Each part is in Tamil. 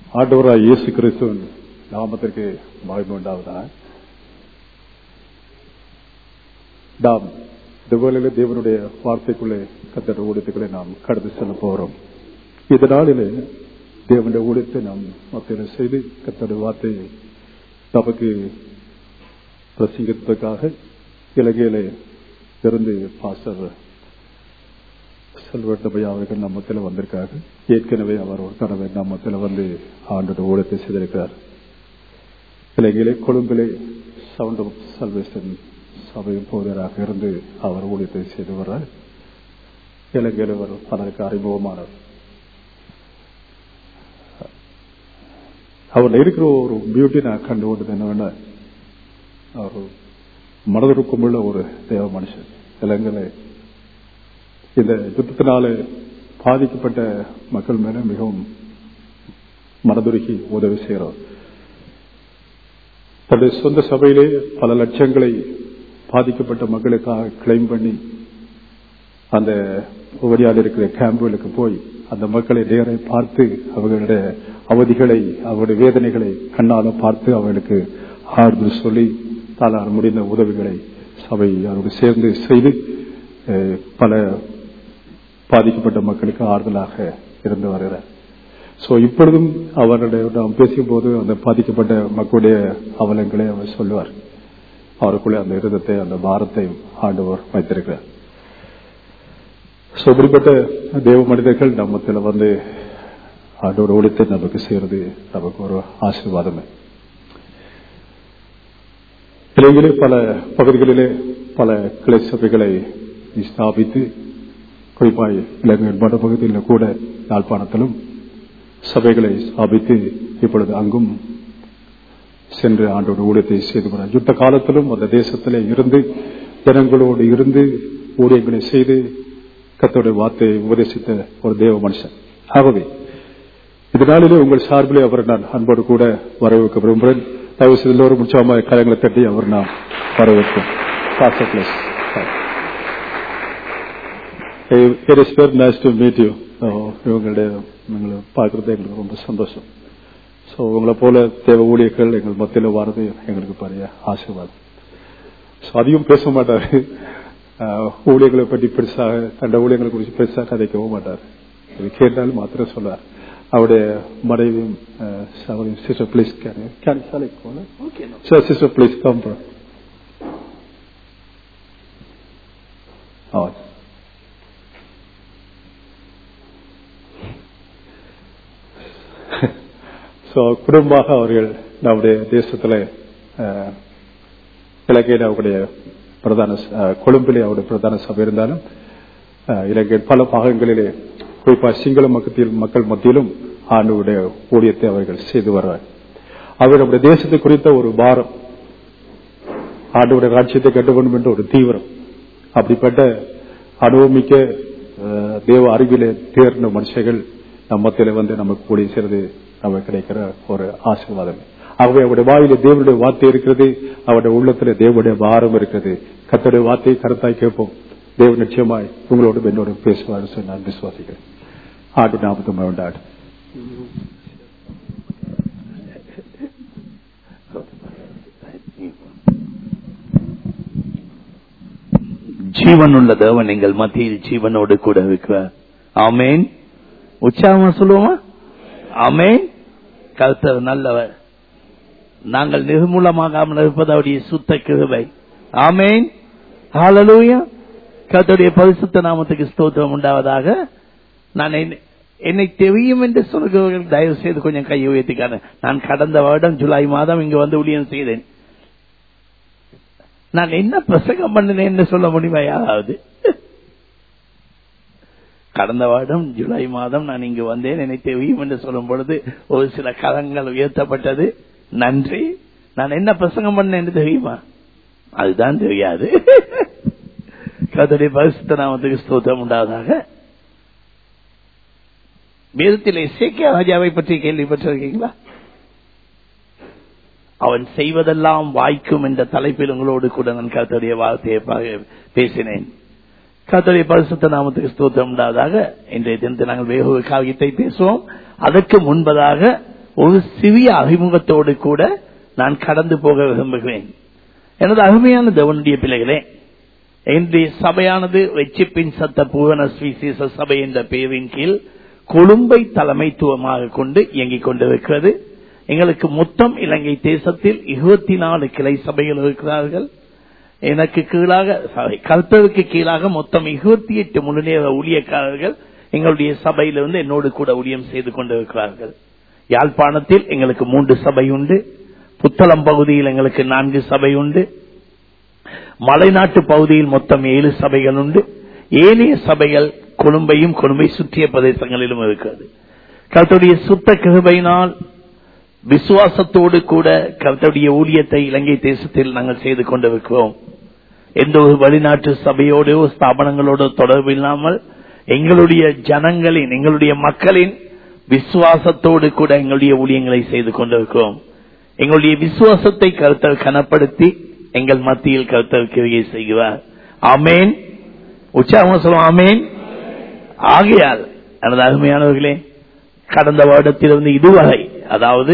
ஆண்டவராய் இயேசு கிறிஸ்துவின் நாமத்திற்கு மகிமை உண்டாவதா நாம் இந்த வேளையில தேவனுடைய வார்த்தைக்குள்ளே கத்தட ஊழியத்துக்குள்ளே நாம் கடந்து செல்ல போகிறோம் இந்த நாளிலே தேவனுடைய ஊழியத்தை நாம் மத்தியில் செய்து கத்தட வார்த்தையை நமக்கு பிரசங்கிப்பதற்காக இலங்கையிலே இருந்து பாஸ்டர் செல்வட்டபை அவர்கள் நம்மத்தில் வந்திருக்காரு ஏற்கனவே அவர் ஒரு தடவை நம்மத்தில் வந்து ஆண்டோட ஊழத்தை செய்திருக்கிறார் இலங்கையிலே கொழும்பிலே சவுண்ட் ஆஃப் சல்வேஷன் சபையும் போதராக இருந்து அவர் ஊழியத்தை செய்து வர்றார் இலங்கையில் அவர் பலருக்கு அறிமுகமானார் அவர் இருக்கிற ஒரு பியூட்டி நான் கண்டு கொண்டது என்னவென்னா அவர் மனதிற்குமுள்ள ஒரு தேவ மனுஷன் இலங்கையில இந்த யுத்தத்தினால பாதிக்கப்பட்ட மக்கள் மேல மிகவும் மனதுருகி உதவி செய்கிறார் தன்னுடைய சொந்த சபையிலே பல லட்சங்களை பாதிக்கப்பட்ட மக்களுக்காக கிளைம் பண்ணி அந்த உபரியால் இருக்கிற கேம்புகளுக்கு போய் அந்த மக்களை நேரை பார்த்து அவர்களுடைய அவதிகளை அவருடைய வேதனைகளை கண்ணால பார்த்து அவர்களுக்கு ஆறுதல் சொல்லி தாளால் முடிந்த உதவிகளை சபை அவரோடு சேர்ந்து செய்து பல பாதிக்கப்பட்ட மக்களுக்கு ஆறுதலாக இருந்து வருகிறார் சோ இப்பொழுதும் அவருடைய நாம் பேசும் போது அந்த பாதிக்கப்பட்ட மக்களுடைய அவலங்களை அவர் சொல்லுவார் அவருக்குள்ளே அந்த இருதத்தை அந்த பாரத்தையும் ஆண்டவர் வைத்திருக்கிறார் சோ இப்படிப்பட்ட தேவ மனிதர்கள் நம்மத்தில் வந்து ஆண்டோட ஒழித்தை நமக்கு செய்யறது நமக்கு ஒரு ஆசீர்வாதமே இலங்கையிலே பல பகுதிகளிலே பல கிளை சபைகளை ஸ்தாபித்து குறிப்பாய் இலங்கை வடபகுதியில் கூட யாழ்ப்பாணத்திலும் சபைகளை ஸ்தாபித்து இப்பொழுது அங்கும் சென்று ஆண்டோட ஊழியத்தை செய்து வர யுத்த காலத்திலும் அந்த தேசத்திலே இருந்து ஜனங்களோடு இருந்து ஊழியங்களை செய்து கத்தோட வார்த்தையை உபதேசித்த ஒரு தேவ மனுஷன் ஆகவே இதனாலே உங்கள் சார்பிலே அவர் நான் அன்போடு கூட வரவேற்க விரும்புகிறேன் தயவு செய்து எல்லோரும் உற்சாகமாக கரங்களை தட்டி அவர் நாம் வரவேற்கும் It is very nice to meet you. இவங்களுடைய எங்களை பார்க்கறது எங்களுக்கு ரொம்ப சந்தோஷம் ஸோ உங்களை போல தேவ ஊழியர்கள் எங்கள் மத்தியில் வர்றது எங்களுக்கு பெரிய ஆசீர்வாதம் ஸோ அதையும் பேச மாட்டார் ஊழியர்களை பற்றி பெருசாக தண்ட ஊழியர்களை குறித்து பெருசாக கதைக்கவும் மாட்டார் இது கேட்டாலும் மாத்திரம் சொல்லார் அவருடைய மனைவியும் சகோதரி sister please can can sir sister please come so குடும்பமாக அவர்கள் நம்முடைய தேசத்தில் இலங்கையில் அவருடைய பிரதான கொழும்பிலே அவருடைய பிரதான சபை இருந்தாலும் இலங்கை பல பாகங்களிலே குறிப்பாக சிங்கள மக்கத்தில் மக்கள் மத்தியிலும் ஆண்டுடைய ஊழியத்தை அவர்கள் செய்து வருவார் அவர் நம்முடைய தேசத்தை குறித்த ஒரு பாரம் ஆண்டுடைய ராட்சியத்தை கட்ட வேண்டும் என்ற ஒரு தீவிரம் அப்படிப்பட்ட அனுபவமிக்க தேவ அறிவிலே தேர்ந்த மனுஷர்கள் நம் மத்தியில வந்து நமக்கு கூடிய செய்வது நமக்கு கிடைக்கிற ஒரு ஆசீர்வாதம் ஆகவே அவருடைய வாயில தேவனுடைய வார்த்தை இருக்கிறது அவருடைய உள்ளத்துல தேவனுடைய பாரம் இருக்கிறது கத்தோடைய வார்த்தையை கருத்தாய் கேட்போம் தேவ நிச்சயமாய் உங்களோடு என்னோட பேசுவார் சொல்லி நான் விசுவாசிக்கிறேன் ஆண்டு நாற்பத்தி வேண்டாடு ஜீவனுள்ள தேவன் எங்கள் மத்தியில் ஜீவனோடு கூட இருக்கிறார் ஆமேன் உற்சாகமா சொல்லுவோமா ஆமேன் கருத்தர் நல்லவர் நாங்கள் நிர்மூலமாகாமல் இருப்பது அவருடைய சுத்த கிருபை ஆமேன் ஹாலலூயா கத்தருடைய பரிசுத்த நாமத்துக்கு ஸ்தோத்திரம் உண்டாவதாக நான் என்னை தெரியும் என்று சொல்கிறவர்கள் தயவு செய்து கொஞ்சம் கையை உயர்த்திக்கான நான் கடந்த வருடம் ஜூலை மாதம் இங்கு வந்து ஊழியம் செய்தேன் நான் என்ன பிரசங்கம் பண்ணினேன் சொல்ல முடியுமா யாராவது கடந்த வருடம் ஜூலை மாதம் நான் இங்கு வந்தேன் என்னை தெரியும் என்று சொல்லும் பொழுது ஒரு சில கரங்கள் உயர்த்தப்பட்டது நன்றி நான் என்ன பிரசங்கம் பண்ணேன் தெரியுமா அதுதான் தெரியாது கதடைய பரிசுத்த நாமத்துக்கு ஸ்தோத்திரம் உண்டாவதாக வேதத்தில் இசைக்கிய ராஜாவை பற்றி கேள்விப்பட்டிருக்கீங்களா அவன் செய்வதெல்லாம் வாய்க்கும் என்ற தலைப்பில் உங்களோடு கூட நான் கத்தடைய வார்த்தையை பேசினேன் கத்தடைய பரிசுத்த நாமத்துக்கு ஸ்தோத்திரம் உண்டாவதாக இன்றைய தினத்தை நாங்கள் வேக காவியத்தை பேசுவோம் அதற்கு முன்பதாக ஒரு சிறிய அறிமுகத்தோடு கூட நான் கடந்து போக விரும்புகிறேன் எனது அருமையான தேவனுடைய பிள்ளைகளே இன்றைய சபையானது வெச்சிப்பின் சத்த பூவன ஸ்ரீசேஷ சபை என்ற பெயரின் கீழ் கொழும்பை தலைமைத்துவமாக கொண்டு இயங்கிக் கொண்டிருக்கிறது எங்களுக்கு மொத்தம் இலங்கை தேசத்தில் இருபத்தி நாலு கிளை சபைகள் இருக்கிறார்கள் எனக்கு கீழாக சாரி கர்த்தருக்கு கீழாக மொத்தம் இருபத்தி எட்டு முழுநேர ஊழியக்காரர்கள் எங்களுடைய சபையிலிருந்து என்னோடு கூட ஊழியம் செய்து கொண்டிருக்கிறார்கள் யாழ்ப்பாணத்தில் எங்களுக்கு மூன்று சபை உண்டு புத்தளம் பகுதியில் எங்களுக்கு நான்கு சபை உண்டு மலைநாட்டு பகுதியில் மொத்தம் ஏழு சபைகள் உண்டு ஏனைய சபைகள் கொழும்பையும் கொழும்பை சுற்றிய பிரதேசங்களிலும் இருக்கிறது கர்த்தருடைய சுத்த கிருபையினால் விசுவாசத்தோடு கூட கர்த்தருடைய ஊழியத்தை இலங்கை தேசத்தில் நாங்கள் செய்து கொண்டிருக்கிறோம் எந்த ஒரு வெளிநாட்டு சபையோடோ ஸ்தாபனங்களோட தொடர்பு இல்லாமல் எங்களுடைய ஜனங்களின் எங்களுடைய மக்களின் விசுவாசத்தோடு கூட எங்களுடைய ஊழியங்களை செய்து கொண்டிருக்கிறோம் எங்களுடைய விசுவாசத்தை கருத்தர் கனப்படுத்தி எங்கள் மத்தியில் கருத்தர் கிரியை செய்கிறார் ஆமேன் உற்சாகமா சொல்லுவோம் ஆமேன் ஆகையால் எனது அருமையானவர்களே கடந்த வருடத்திலிருந்து இதுவரை அதாவது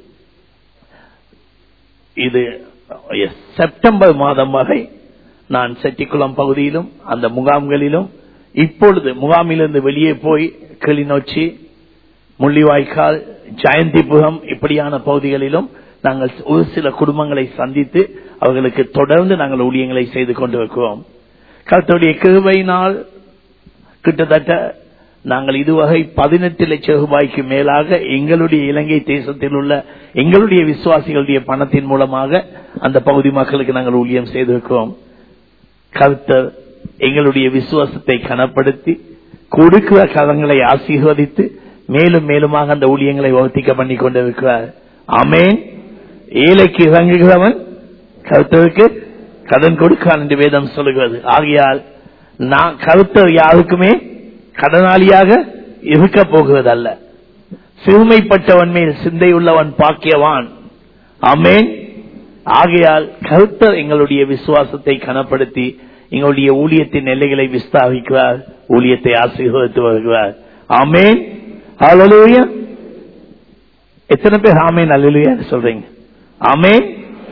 இது செப்டம்பர் மாதம் வரை நான் செட்டிக்குளம் பகுதியிலும் அந்த முகாம்களிலும் இப்பொழுது முகாமிலிருந்து வெளியே போய் கிளிநொச்சி முள்ளிவாய்க்கால் ஜெயந்திபுரம் இப்படியான பகுதிகளிலும் நாங்கள் ஒரு சில குடும்பங்களை சந்தித்து அவர்களுக்கு தொடர்ந்து நாங்கள் ஊழியங்களை செய்து கொண்டிருக்கிறோம் கருத்துடைய கிருபையினால் கிட்டத்தட்ட நாங்கள் இதுவரை பதினெட்டு லட்சம் ரூபாய்க்கு மேலாக எங்களுடைய இலங்கை தேசத்தில் உள்ள எங்களுடைய விசுவாசிகளுடைய பணத்தின் மூலமாக அந்த பகுதி மக்களுக்கு நாங்கள் ஊழியம் செய்திருக்கிறோம் கருத்தர் எங்களுடைய விசுவாசத்தை கனப்படுத்தி கொடுக்கிற கதங்களை ஆசீர்வதித்து மேலும் மேலுமாக அந்த ஊழியங்களை வர்த்திக்க பண்ணி கொண்டிருக்கிறார் அமேன் ஏழைக்கு இறங்குகிறவன் கருத்தருக்கு கடன் கொடுக்கான் என்று வேதம் சொல்லுகிறது ஆகையால் நான் கருத்தர் யாருக்குமே கடனாளியாக இருக்க போகிறதல்ல சிறுமைப்பட்டவன் மேல் சிந்தை உள்ளவன் பாக்கியவான் அமேன் ஆகையால் கருத்தர் எங்களுடைய விசுவாசத்தை கனப்படுத்தி எங்களுடைய ஊழியத்தின் எல்லைகளை விஸ்தாரிக்கிறார் ஊழியத்தை ஆசீர்வதித்து வருகிறார் அமேன் அலலுயா எத்தனை பேர் ஆமேன் அலலுயா சொல்றீங்க அமேன்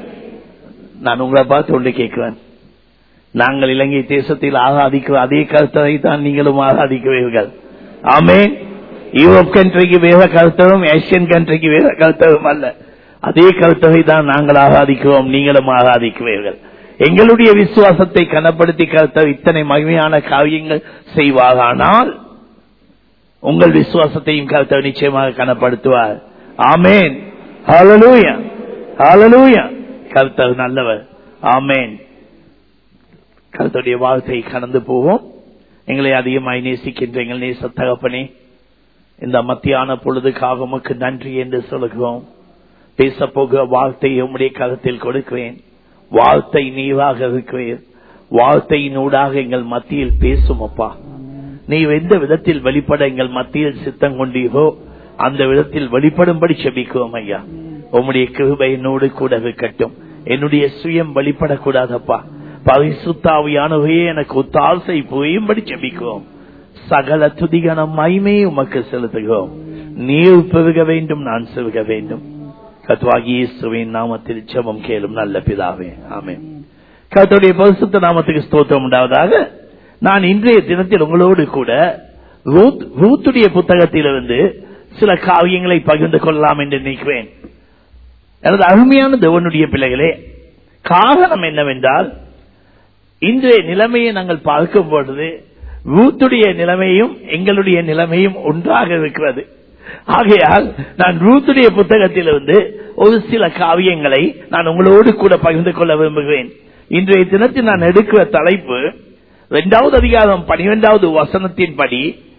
நான் உங்களை பார்த்து ஒன்று கேட்கிறேன் நாங்கள் இலங்கை தேசத்தில் ஆராதிக்கிற அதே கருத்தரை தான் நீங்களும் ஆராதிக்கிறீர்கள் ஆமேன் யூரோப் கண்ட்ரிக்கு வேற கருத்தரும் ஏசியன் கண்ட்ரிக்கு வேற கருத்தரும் அல்ல அதே கருத்தரை தான் நாங்கள் ஆராதிக்கிறோம் நீங்களும் ஆராதிக்கிறீர்கள் எங்களுடைய விசுவாசத்தை கனப்படுத்தி கருத்தர் இத்தனை மகிமையான காரியங்கள் செய்வாரானால் உங்கள் விசுவாசத்தையும் கருத்தர் நிச்சயமாக கனப்படுத்துவார் ஆமேன் ஹalleluya ஹalleluya கருத்தர் நல்லவர் ஆமேன் கருத்துடைய வாழ்த்தை கடந்து போவோம் எங்களை அதிகமாய் நேசிக்கின்ற எங்கள் நேச தகப்பனே இந்த மத்தியான பொழுதுக்காக உமக்கு நன்றி என்று சொல்லுகிறோம் பேச போகிற வார்த்தையை உம்முடைய கருத்தில் கொடுக்கிறேன் வார்த்தை நீவாக இருக்கிறீர் வார்த்தையினூடாக எங்கள் மத்தியில் பேசும் அப்பா நீ எந்த விதத்தில் வெளிப்பட எங்கள் மத்தியில் சித்தம் கொண்டீரோ அந்த விதத்தில் வெளிப்படும்படி செபிக்கிறோம் ஐயா உம்முடைய கிருபை என்னோடு கூட இருக்கட்டும் என்னுடைய சுயம் வெளிப்படக்கூடாதப்பா பரிசுத்தாவியானவையே எனக்கு ஒத்தாசை புரியும்படி செபிக்கிறோம் சகல துதிகனம் மைமே உமக்கு செலுத்துகிறோம் நீர் பெருக வேண்டும் நான் செருக வேண்டும் கத்வாகியேசுவின் நாமத்தில் ஜெபம் கேளும் நல்ல பிதாவே ஆமே கத்துடைய பரிசுத்த நாமத்துக்கு ஸ்தோத்திரம் உண்டாவதாக நான் இன்றைய தினத்தில் உங்களோடு கூட ரூத்துடைய புத்தகத்திலிருந்து சில காவியங்களை பகிர்ந்து கொள்ளலாம் என்று நினைக்கிறேன் எனது அருமையான தேவனுடைய பிள்ளைகளே காரணம் என்னவென்றால் இன்றைய நிலைமையை நாங்கள் பார்க்கும் பொழுது ரூத்துடைய நிலைமையும் எங்களுடைய நிலைமையும் ஒன்றாக இருக்கிறது ஆகையால் நான் ரூத்துடைய புத்தகத்திலிருந்து ஒரு சில காவியங்களை நான் உங்களோடு கூட பகிர்ந்து கொள்ள விரும்புகிறேன் இன்றைய தினத்தில் நான் எடுக்கிற தலைப்பு இரண்டாவது அதிகாரம் பனிரெண்டாவது வசனத்தின் படி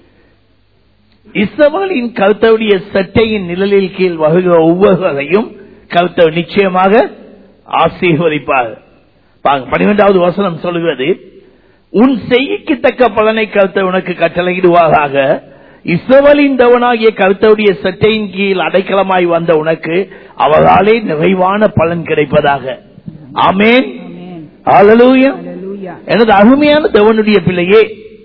இசவாலின் கருத்தவுடைய சட்டையின் நிழலில் கீழ் வருகிற ஒவ்வொருவரையும் கருத்தவர் நிச்சயமாக ஆசீர்வதிப்பார் பனிரெண்டாவது வசனம் சொல்லுகிறது உன் செய்யக்கு தக்க பலனை கருத்த உனக்கு கட்டளையிடுவாராக இசவலின் தவனாகிய கருத்தவுடைய சட்டையின் கீழ் அடைக்கலமாய் வந்த உனக்கு அவராலே நிறைவான பலன் கிடைப்பதாக ஆமேன் எனது அருமையான தேவனுடைய பிள்ளையே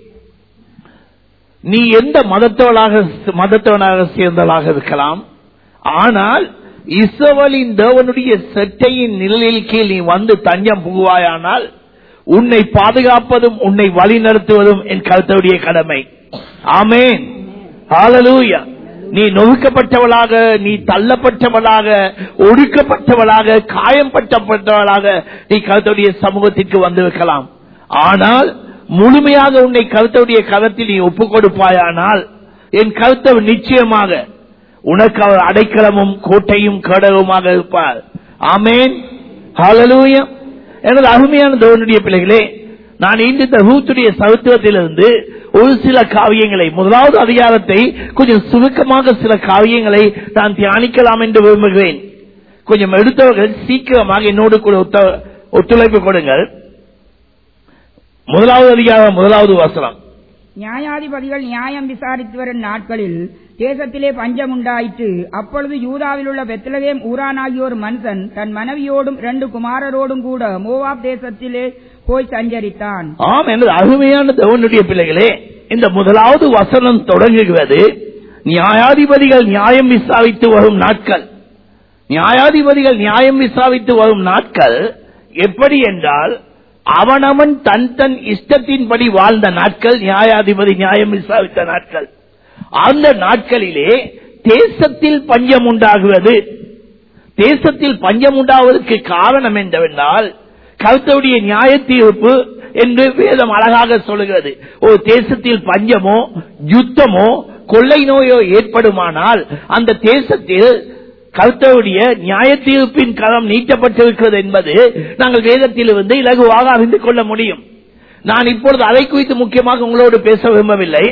நீ எந்த மதத்தவனாக மதத்தவனாக சேர்ந்தவளாக இருக்கலாம் ஆனால் இஸ்ரவேலின் தேவனுடைய செட்டையின் நிழலில் கீழ் நீ வந்து தஞ்சம் புகுவாயானால் உன்னை பாதுகாப்பதும் உன்னை வழிநடத்துவதும் என் கருத்துடைய கடமை ஆமேன் ஹalleluya நீ நொறுக்கப்பட்டவளாக நீ தள்ளப்பட்டவளாக ஒடுக்கப்பட்டவளாக காயம்பட்டப்பட்டவளாக நீ கருத்துடைய சமூகத்திற்கு வந்திருக்கலாம் ஆனால் முழுமையாக உன்னை கருத்துடைய கரத்தில் நீ ஒப்புக் கொடுப்பாயானால் என் கருத்தவர் நிச்சயமாக உனக்கு அவர் அடைக்கலமும் கோட்டையும் கடவுமாக இருப்பார் ஆமேன் ஹalleluya எனது அருமையான தேவனுடைய பிள்ளைகளே நான் இன்று இந்த ரூத்துடைய சருத்துவத்திலிருந்து ஒரு சில காவியங்களை முதலாவது அதிகாரத்தை கொஞ்சம் சுருக்கமாக சில காவியங்களை நான் தியானிக்கலாம் என்று விரும்புகிறேன் கொஞ்சம் எடுத்தவர்கள் சீக்கிரமாக என்னோடு கூட ஒத்த- ஒத்துழைப்பு கொடுங்கள் முதலாவது அதிகாரம் முதலாவது வசனம் நியாயாதிபதிகள் நியாயம் விசாரித்து வரும் நாட்களில் தேசத்திலே பஞ்சம் உண்டாயிற்று அப்பொழுது யூதாவில் உள்ள பெத்லகேம் ஊரானாகிய ஒரு மனுஷன் தன் மனைவியோடும் இரண்டு குமாரரோடும் கூட மோவாப் தேசத்திலே போய் சஞ்சரித்தான் ஆம் எனது அருமையான தேவனுடைய பிள்ளைகளே இந்த முதலாவது வசனம் தொடங்குகிறது நியாயாதிபதிகள் நியாயம் விசாரித்து வரும் நாட்கள் நியாயாதிபதிகள் நியாயம் விசாரித்து வரும் நாட்கள் எப்படி என்றால் அவனவன் தன் தன் இஷ்டத்தின்படி வாழ்ந்த நாட்கள் நியாயாதிபதி நியாயம் விசாரித்த நாட்கள் அந்த நாட்களிலே தேசத்தில் பஞ்சம் உண்டாகுவது தேசத்தில் பஞ்சம் உண்டாவதற்கு காரணம் என்னவென்றால் கருத்துடைய நியாய தீர்ப்பு என்று வேதம் அழகாக சொல்லுகிறது ஒரு தேசத்தில் பஞ்சமோ யுத்தமோ கொள்ளை நோயோ ஏற்படுமானால் அந்த தேசத்தில் கருத்தவுடைய நியாய தீர்ப்பின் களம் நீட்டப்பட்டிருக்கிறது என்பது நாங்கள் வேதத்திலிருந்து இலகுவாக அறிந்து கொள்ள முடியும் நான் இப்பொழுது அதை குறித்து முக்கியமாக உங்களோடு பேச விரும்பவில்லை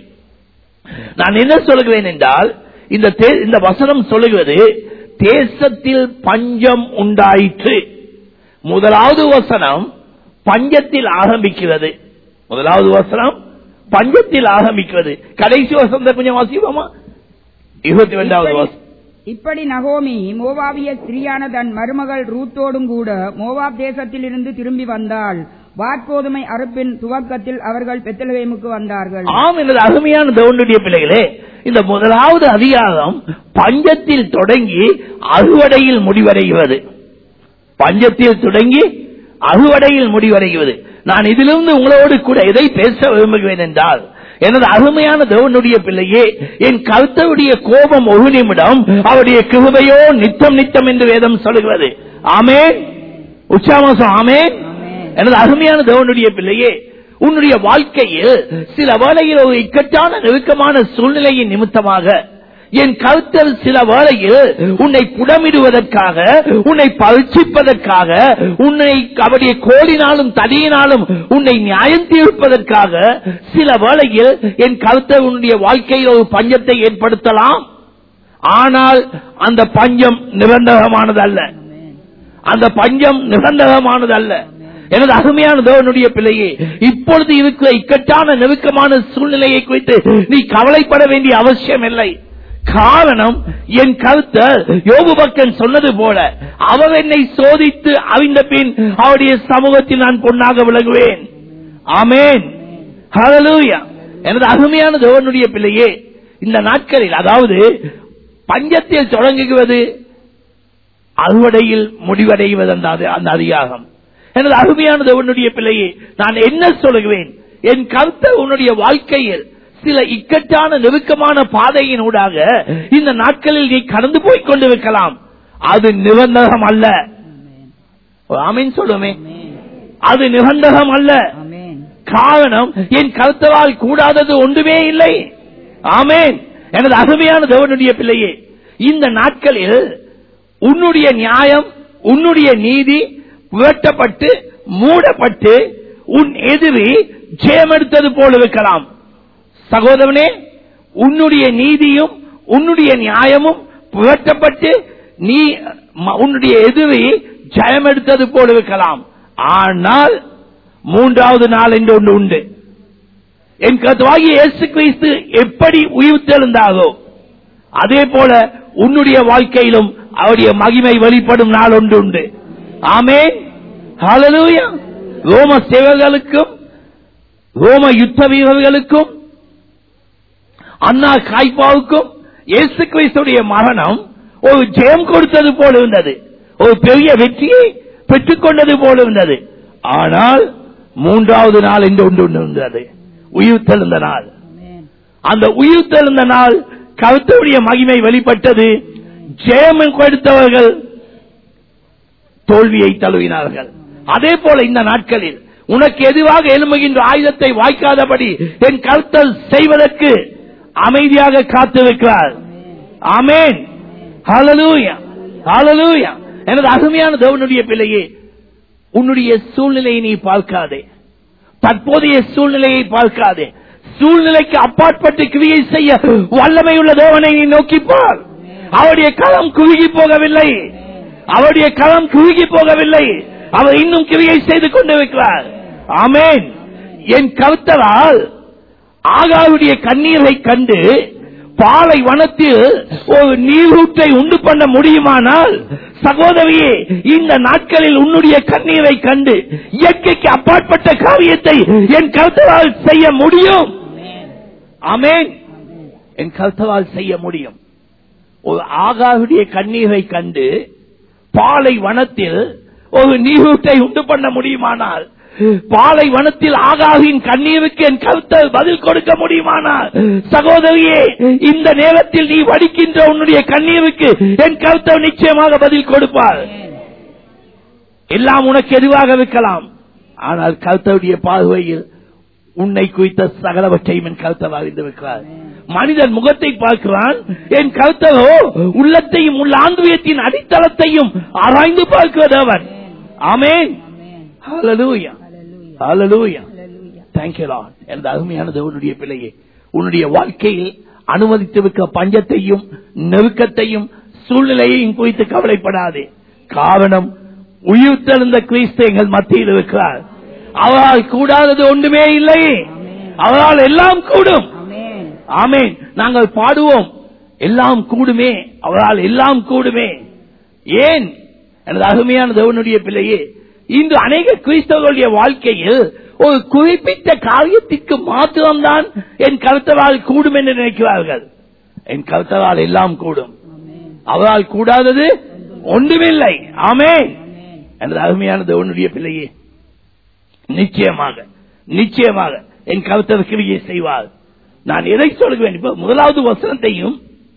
நான் என்ன சொல்லுகிறேன் என்றால் இந்த தே- இந்த வசனம் சொல்லுகிறது தேசத்தில் பஞ்சம் உண்டாயிற்று முதலாவது வசனம் பஞ்சத்தில் ஆரம்பிக்கிறது முதலாவது வசனம் பஞ்சத்தில் ஆரம்பிக்கிறது கடைசி வசனத்தை கொஞ்சம் வாசிப்போமா இருபத்தி ரெண்டாவது வசனம் இப்படி நகோமி மோவாபிய ஸ்திரீயான தன் மருமகள் ரூத்தோடும் கூட மோவாப் தேசத்திலிருந்து திரும்பி வந்தாள் வாட்கோதுமை அறுப்பின் துவக்கத்தில் அவர்கள் பெத்தலவேமுக்கு வந்தார்கள் ஆம் எனது அருமையான தேவனுடைய பிள்ளைகளே இந்த முதலாவது அதிகாரம் பஞ்சத்தில் தொடங்கி அறுவடையில் முடிவடைகிறது பஞ்சத்தில் தொடங்கி அறுவடையில் முடிவடைகிறது நான் இதிலிருந்து உங்களோடு கூட எதை பேச விரும்புகிறேன் என்றால் எனது அருமையான தேவனுடைய பிள்ளையே என் கருத்தவுடைய கோபம் ஒரு நிமிடம் அவருடைய கிருபையோ நித்தம் நித்தம் என்று வேதம் சொல்லுகிறது ஆமேன் உச்சாமாசம் ஆமேன் எனது அருமையான தேவனுடைய பிள்ளையே உன்னுடைய வாழ்க்கையில் சில வேளையில் ஒரு இக்கட்டான நெருக்கமான சூழ்நிலையின் நிமித்தமாக என் கருத்தல் சில வேளையில் உன்னை புடமிடுவதற்காக உன்னை பரீட்சிப்பதற்காக உன்னை அவருடைய கோலினாலும் தடியினாலும் உன்னை நியாயம் தீர்ப்பதற்காக சில வேளையில் என் கருத்தர் உன்னுடைய வாழ்க்கையில் ஒரு பஞ்சத்தை ஏற்படுத்தலாம் ஆனால் அந்த பஞ்சம் நிரந்தரமானது அல்ல அந்த பஞ்சம் நிரந்தரமானது அல்ல எனது அருமையான தேவனுடைய பிள்ளையே இப்பொழுது இருக்கிற இக்கட்டான நெருக்கமான சூழ்நிலையை குறித்து நீ கவலைப்பட வேண்டிய அவசியம் இல்லை காரணம் என் கருத்தர் யோகு பக்கன் சொன்னது போல அவர் என்னை சோதித்து அறிந்த பின் அவருடைய சமூகத்தில் நான் பொன்னாக விலகுவேன் ஆமேன் ஹalleluya எனது அருமையான தேவனுடைய பிள்ளையே இந்த நாட்களில் அதாவது பஞ்சத்தில் தொடங்குகிறது அறுவடையில் முடிவடைவது அந்த அது- அந்த அதிகாரம் எனது அருமையான தேவனுடைய பிள்ளையே நான் என்ன சொல்லுகிறேன் என் கருத்தை உன்னுடைய வாழ்க்கையில் சில இக்கட்டான நெருக்கமான பாதையினூடாக இந்த நாட்களில் நீ கடந்து போய் கொண்டிருக்கலாம் அது நிரந்தரம் அல்ல ஆமீன் சொல்லுமே அது நிரந்தரம் அல்ல ஆமென் காரணம் என் கருத்தவால் கூடாதது ஒன்றுமே இல்லை ஆமேன் எனது அருமையான தேவனுடைய பிள்ளையே இந்த நாட்களில் உன்னுடைய நியாயம் உன்னுடைய நீதி புரட்டப்பட்டு மூடப்பட்டு உன் எதிரி ஜெயமெடுத்தது போல இருக்கலாம் சகோதரனே உன்னுடைய நீதியும் உன்னுடைய நியாயமும் புரட்டப்பட்டு நீ ம- உன்னுடைய எதிரி ஜெயமெடுத்தது போல இருக்கலாம் ஆனால் மூன்றாவது நாள் என்று ஒன்று உண்டு என் கருத்துவாகி இயேசு கிறிஸ்து எப்படி உயிர்த்தெழுந்தாரோ அதே போல உன்னுடைய வாழ்க்கையிலும் அவருடைய மகிமை வெளிப்படும் நாள் ஒன்று உண்டு ஆமென் ஹalleluya ரோம சேவர்களுக்கும் ரோம யுத்த வீரர்களுக்கும் அண்ணா காய்பாவுக்கும் இயேசு கிறிஸ்துடைய மரணம் ஒரு ஜெயம் கொடுத்தது போல இருந்தது ஒரு பெரிய வெற்றியை பெற்றுக் கொண்டது போல இருந்தது ஆனால் மூன்றாவது நாள் என்று ஒன்று ஒன்று இருந்தது உயிர் தெழுந்த நாள் அந்த உயிர் தெழுந்த நாள் கருத்துடைய மகிமை வெளிப்பட்டது ஜெயம் கொடுத்தவர்கள் தோல்வியை தழுவினார்கள் அதே போல இந்த நாட்களில் உனக்கு எதுவாக எழும்புகின்ற ஆயுதத்தை வாய்க்காதபடி என் கருத்தல் செய்வதற்கு அமைதியாக காத்திருக்கிறார் ஆமேன் ஹalleluya ஹalleluya எனது அருமையான தேவனுடைய பிள்ளையே உன்னுடைய சூழ்நிலையை நீ பார்க்காதே தற்போதைய சூழ்நிலையை பார்க்காதே சூழ்நிலைக்கு அப்பாற்பட்டு கிரியை செய்ய வல்லமையுள்ள தேவனை நீ நோக்கி பார் அவருடைய களம் குறுகி போகவில்லை அவருடைய களம் குறுகி போகவில்லை அவர் இன்னும் கிரியை செய்து கொண்டிருக்கிறார் ஆமேன் என் கருத்தரால் ஆகாவுடைய கண்ணீரை கண்டு பாலை வனத்தில் ஒரு நீரூற்றை உண்டு பண்ண முடியுமானால் சகோதரியே இந்த நாட்களில் உன்னுடைய கண்ணீரை கண்டு இயற்கைக்கு அப்பாற்பட்ட காரியத்தை என் கருத்தரால் செய்ய முடியும் ஆமேன் என் கருத்தரால் செய்ய முடியும் ஒரு ஆகாவுடைய கண்ணீரை கண்டு பாலை வனத்தில் ஒரு நீரூற்றை உண்டு பண்ண முடியுமானால் பாலை வனத்தில் ஆகாவின் கண்ணீருக்கு என் கருத்தை பதில் கொடுக்க முடியுமானால் சகோதரியே இந்த நேரத்தில் நீ வடிக்கின்ற உன்னுடைய கண்ணீருக்கு என் கருத்தை நிச்சயமாக பதில் கொடுப்பார் எல்லாம் உனக்கு எதுவாக இருக்கலாம் ஆனால் கருத்தவுடைய பார்வையில் உன்னை குறித்த சகலவற்றையும் என் கருத்தர் அறிந்திருக்கிறார் மனிதன் முகத்தை பார்க்கிறான் என் கருத்தரோ உள்ளத்தையும் உள்ள ஆந்திரியத்தின் அடித்தளத்தையும் ஆராய்ந்து பார்க்கிறது அவன் ஆமேன் ஹalleluya ஹalleluya thank you lord எனது அருமையான தேவனுடைய பிள்ளையே உன்னுடைய வாழ்க்கையில் அனுமதித்திருக்க பஞ்சத்தையும் நெருக்கத்தையும் சூழ்நிலையையும் குறித்து கவலைப்படாதே காரணம் உயிர் தெழுந்த கிறிஸ்து எங்கள் மத்தியில் இருக்கிறார் அவரால் கூடாதது ஒன்றுமே இல்லை அவரால் எல்லாம் கூடும் ஆமேன் நாங்கள் பாடுவோம் எல்லாம் கூடுமே அவரால் எல்லாம் கூடுமே ஏன் எனது அருமையான தேவனுடைய பிள்ளையே இன்று அநேக கிறிஸ்தவர்களுடைய வாழ்க்கையில் ஒரு குறிப்பிட்ட காரியத்திற்கு மாத்திரம்தான் என் கருத்தரால் கூடும் என்று நினைக்கிறார்கள் என் கருத்தரால் எல்லாம் கூடும் அவரால் கூடாதது ஒன்றுமில்லை ஆமே எனது அருமையான தேவனுடைய பிள்ளையே நிச்சயமாக நிச்சயமாக என் கருத்தர் கிரியை செய்வார் நான் எதை சொல்லுவேன் இப்ப முதலாவது வசனத்தையும்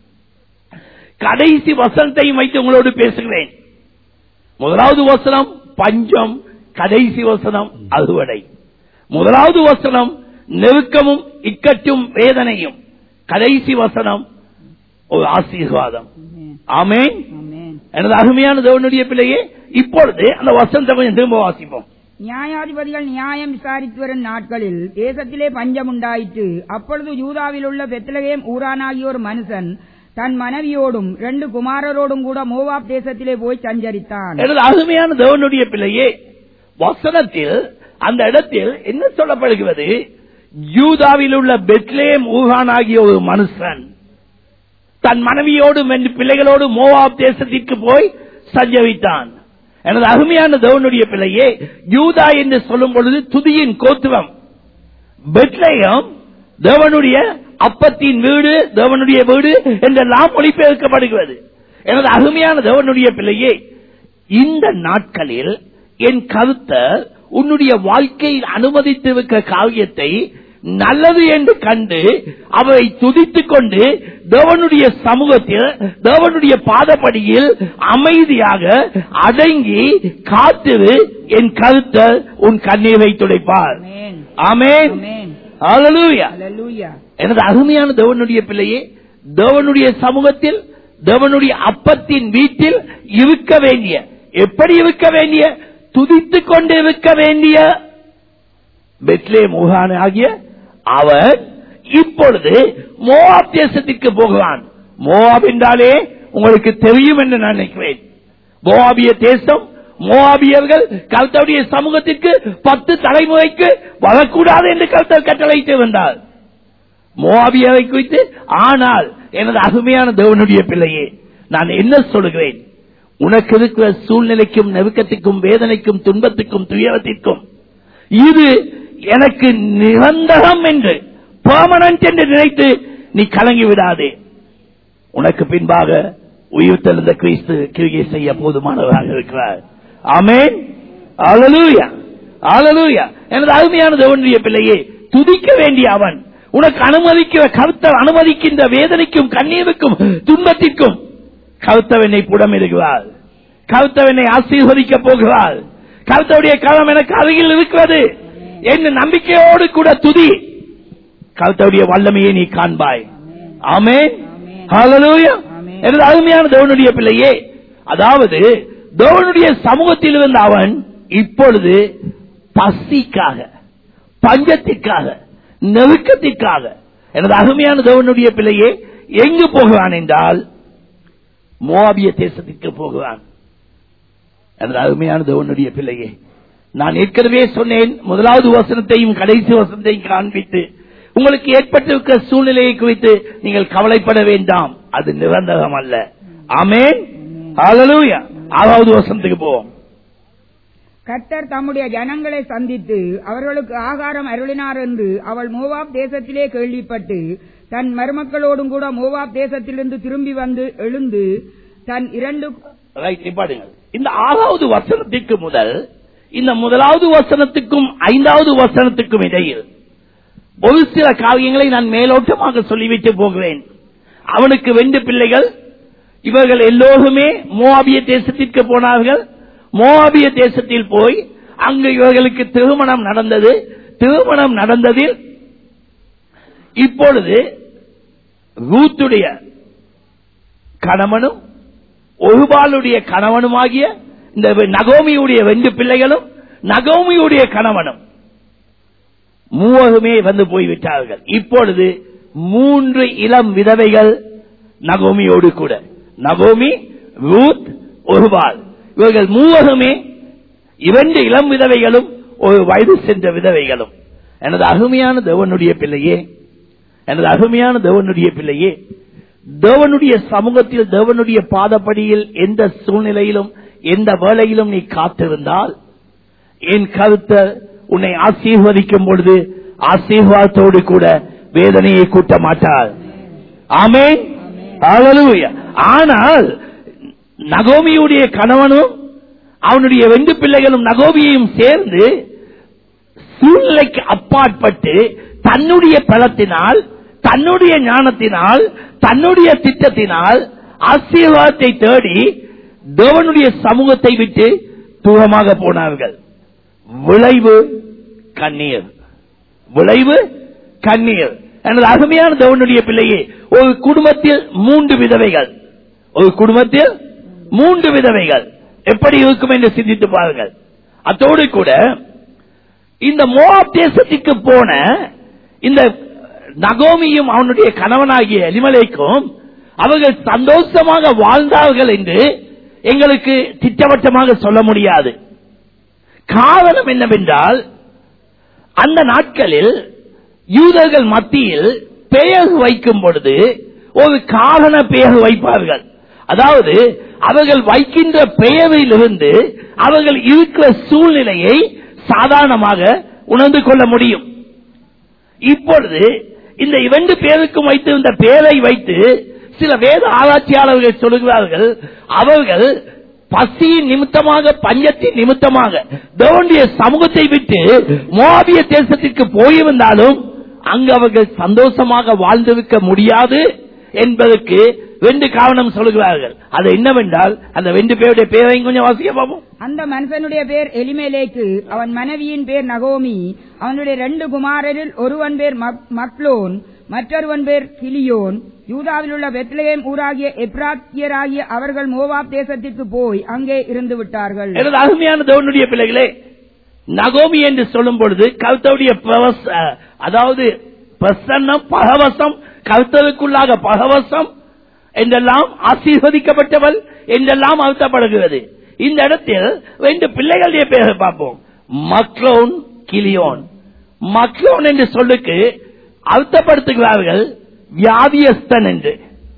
கடைசி வசனத்தையும் வைத்து உங்களோடு பேசுகிறேன் முதலாவது வசனம் பஞ்சம் கடைசி வசனம் அறுவடை முதலாவது வசனம் நெருக்கமும் இக்கட்டும் வேதனையும் கடைசி வசனம் ஒரு ஆசீர்வாதம் ஆமேன் எனது அருமையான தேவனுடைய பிள்ளையே இப்பொழுது அந்த வசனத்தை கொஞ்சம் திரும்ப வாசிப்போம் நியாயாதிபதிகள் நியாயம் விசாரித்து வரும் நாட்களில் தேசத்திலே பஞ்சம் உண்டாயிற்று அப்பொழுது யூதாவில் உள்ள பெத்லகேம் ஊரானாகிய ஒரு மனுஷன் தன் மனைவியோடும் ரெண்டு குமாரரோடும் கூட மோவாப் தேசத்திலே போய் சஞ்சரித்தான் எனது அருமையான தேவனுடைய பிள்ளையே வசனத்தில் அந்த இடத்தில் என்ன சொல்லப்படுகிறது யூதாவில் உள்ள பெத்லேம் ஊகானாகிய ஒரு மனுஷன் தன் மனைவியோடும் ரெண்டு பிள்ளைகளோடு மோவாப் தேசத்திற்கு போய் சஞ்சரித்தான் எனது அருமையான தேவனுடைய பிள்ளையே யூதா என்று சொல்லும் பொழுது துதியின் கோத்துவம் பெட்லயம் தேவனுடைய அப்பத்தின் வீடு தேவனுடைய வீடு என்றெல்லாம் மொழிபெயர்க்கப்படுகிறது எனது அருமையான தேவனுடைய பிள்ளையே இந்த நாட்களில் என் கருத்தர் உன்னுடைய வாழ்க்கையில் அனுமதித்திருக்க காரியத்தை நல்லது என்று கண்டு அவரை துதித்துக் கொண்டு தேவனுடைய சமூகத்தில் தேவனுடைய பாதப்படியில் அமைதியாக அடங்கி காத்திரு என் கருத்தர் உன் கண்ணீரை துடைப்பார் ஆமென். ஆமேன் ஆமென். ஹalleluya ஹalleluya. எனது அருமையான தேவனுடைய பிள்ளையே தேவனுடைய சமூகத்தில் தேவனுடைய அப்பத்தின் வீட்டில் இருக்க வேண்டிய எப்படி இருக்க வேண்டிய துதித்துக் கொண்டு இருக்க வேண்டிய பெட்லே முகான் ஆகிய அவர் இப்பொழுது மோவாப் தேசத்திற்கு போகிறான் மோவாப் என்றாலே உங்களுக்கு தெரியும் என்று நான் நினைக்கிறேன் மோவாபிய தேசம் மோவாபியர்கள் கர்த்தருடைய சமூகத்திற்கு பத்து தலைமுறைக்கு வரக்கூடாது என்று கர்த்தர் கட்டளையிட்டு வந்தார் மோவாபியரை குறித்து ஆனால் எனது அருமையான தேவனுடைய பிள்ளையே நான் என்ன சொல்லுகிறேன் உனக்கு இருக்கிற சூழ்நிலைக்கும் நெருக்கத்துக்கும் வேதனைக்கும் துன்பத்துக்கும் துயரத்திற்கும் இது எனக்கு நிரந்தரம் என்று பெர்மனன்ட் என்று நினைத்து நீ கலங்கி விடாதே உனக்கு பின்பாக உயிர் தெழுந்த கிறிஸ்து கிரிகை செய்ய போதுமானவராக இருக்கிறார் ஆமென் அலலூயா அலலூயா எனது அருமையான தேவனுடைய பிள்ளையே துதிக்க வேண்டிய அவன் உனக்கு அனுமதிக்கிற கருத்தர் அனுமதிக்கின்ற வேதனைக்கும் கண்ணீருக்கும் துன்பத்திற்கும் கருத்தவனை புடமிடுகிறார் கருத்தவனை ஆசீர்வதிக்க போகிறார் கருத்தவுடைய காலம் எனக்கு அருகில் இருக்கிறது என்ன நம்பிக்கையோடு கூட துதி கருத்தவுடைய வல்லமையை நீ காண்பாய் ஆமே ஹalleluya ஆமென். எனது அருமையான தேவனுடைய பிள்ளையே அதாவது தேவனுடைய சமூகத்தில் இருந்த அவன் இப்பொழுது பசிக்காக பஞ்சத்திற்காக நெருக்கத்திற்காக எனது அருமையான தேவனுடைய பிள்ளையே எங்கு போகிறான் என்றால் மோபிய தேசத்திற்கு போகிறான் எனது அருமையான தேவனுடைய பிள்ளையே நான் ஏற்கனவே சொன்னேன் முதலாவது வசனத்தையும் கடைசி வசனத்தையும் காண்பித்து உங்களுக்கு ஏற்பட்டிருக்கிற சூழ்நிலையை குறித்து நீங்கள் கவலைப்பட வேண்டாம் அது நிரந்தரம் அல்ல ஆமென் ஹalleluya ஆறாவது வசனத்துக்கு போவோம் கர்த்தர் தம்முடைய ஜனங்களை சந்தித்து அவர்களுக்கு ஆகாரம் அருளினார் என்று அவள் மோவாப் தேசத்திலே கேள்விப்பட்டு தன் மருமக்களோடும் கூட மோவாப் தேசத்திலிருந்து திரும்பி வந்து எழுந்து தன் இரண்டு ரைட் நிப்பாடுங்கள் இந்த ஆறாவது வசனத்திற்கு முதல் இந்த முதலாவது வசனத்துக்கும் ஐந்தாவது வசனத்துக்கும் இடையில் ஒரு சில காரியங்களை நான் மேலோட்டமாக சொல்லிவிட்டு போகிறேன் அவனுக்கு ரெண்டு பிள்ளைகள் இவர்கள் எல்லோருமே மோவாபிய தேசத்திற்கு போனார்கள் மோவாபிய தேசத்தில் போய் அங்கு இவர்களுக்கு திருமணம் நடந்தது திருமணம் நடந்ததில் இப்பொழுது ரூத்துடைய கணவனும் ஒருபாலுடைய கணவனுமாகிய இந்த நகோமியுடைய ரெண்டு பிள்ளைகளும் நகோமியுடைய கணவனும் மூவருமே வந்து போய்விட்டார்கள் இப்பொழுது மூன்று இளம் விதவைகள் நகோமியோடு கூட நகோமி ரூத் ஒருபால் இவர்கள் மூவருமே இரண்டு இளம் விதவைகளும் ஒரு வயது சென்ற விதவைகளும் எனது அருமையான தேவனுடைய பிள்ளையே எனது அருமையான தேவனுடைய பிள்ளையே தேவனுடைய சமூகத்தில் தேவனுடைய பாதப்படியில் எந்த சூழ்நிலையிலும் எந்த வேலையிலும் நீ காத்திருந்தால் என் கருத்தர் உன்னை ஆசீர்வதிக்கும் பொழுது ஆசீர்வாதத்தோடு கூட வேதனையை கூட்ட மாட்டார் ஆமென் ஹalleluya ஆனால் நகோமியுடைய கணவனும் அவனுடைய ரெண்டு பிள்ளைகளும் நகோமியையும் சேர்ந்து சூழ்நிலைக்கு அப்பாற்பட்டு தன்னுடைய பலத்தினால் தன்னுடைய ஞானத்தினால் தன்னுடைய திட்டத்தினால் ஆசீர்வாதத்தை தேடி தேவனுடைய சமூகத்தை விட்டு தூரமாக போனார்கள் விளைவு கண்ணீர் விளைவு கண்ணீர் எனது அருமையான தேவனுடைய பிள்ளையே ஒரு குடும்பத்தில் மூன்று விதவைகள் ஒரு குடும்பத்தில் மூன்று விதவைகள் எப்படி இருக்கும் என்று சிந்தித்து பாருங்கள் அத்தோடு கூட இந்த மோவாப் தேசத்துக்கு போன இந்த நகோமியும் அவனுடைய கணவனாகிய எலிமலைக்கும் அவர்கள் சந்தோஷமாக வாழ்ந்தார்கள் என்று எங்களுக்கு திட்டவட்டமாக சொல்ல முடியாது காரணம் என்னவென்றால் அந்த நாட்களில் யூதர்கள் மத்தியில் பெயர் வைக்கும் பொழுது ஒரு காரண பெயர் வைப்பார்கள் அதாவது அவர்கள் வைக்கின்ற பெயரிலிருந்து அவர்கள் இருக்கிற சூழ்நிலையை சாதாரணமாக உணர்ந்து கொள்ள முடியும் இப்பொழுது இந்த இரண்டு பேருக்கும் வைத்து இந்த பெயரை வைத்து சில வேத ஆராய்ச்சியாளர்கள் சொல்லுகிறார்கள் அவர்கள் பசியின் நிமித்தமாக பஞ்சத்தின் நிமித்தமாக தேவனுடைய சமூகத்தை விட்டு மோபிய தேசத்திற்கு போயிருந்தாலும் அங்கு அவர்கள் சந்தோஷமாக வாழ்ந்திருக்க முடியாது என்பதற்கு ரெண்டு காரணம் சொல்லுகிறார்கள் அது என்னவென்றால் அந்த ரெண்டு பேருடைய பேரையும் கொஞ்சம் வாசிக்க பார்ப்போம் அந்த மனுஷனுடைய பேர் எலிமேலேக்கு அவன் மனைவியின் பேர் நகோமி அவனுடைய ரெண்டு குமாரரில் ஒருவன் பேர் மக்- மக்லோன் மற்றொருவன் பேர் கிலியோன் யூதாவில் உள்ள பெத்லகேம் ஊராகிய எப்ராத்தியராகிய அவர்கள் மோவாப் தேசத்திற்கு போய் அங்கே இருந்து விட்டார்கள் எனது அருமையான தேவனுடைய பிள்ளைகளே நகோமி என்று சொல்லும் பொழுது கருத்தவுடைய பிரவச- அதாவது பிரசன்னம் பகவசம் கருத்தலுக்குள்ளாக பகவசம் என்றெல்லாம் ஆசீர்வதிக்கப்பட்டவள் என்றெல்லாம் அழுத்தப்படுகிறது இந்த இடத்தில் ரெண்டு பிள்ளைகளுடைய பேரை பார்ப்போம் மக்லோன் கிளியோன் மக்லோன் என்று சொல்லுக்கு அழுத்தப்படுத்துகிறார்கள் வியாதியஸ்தன் என்று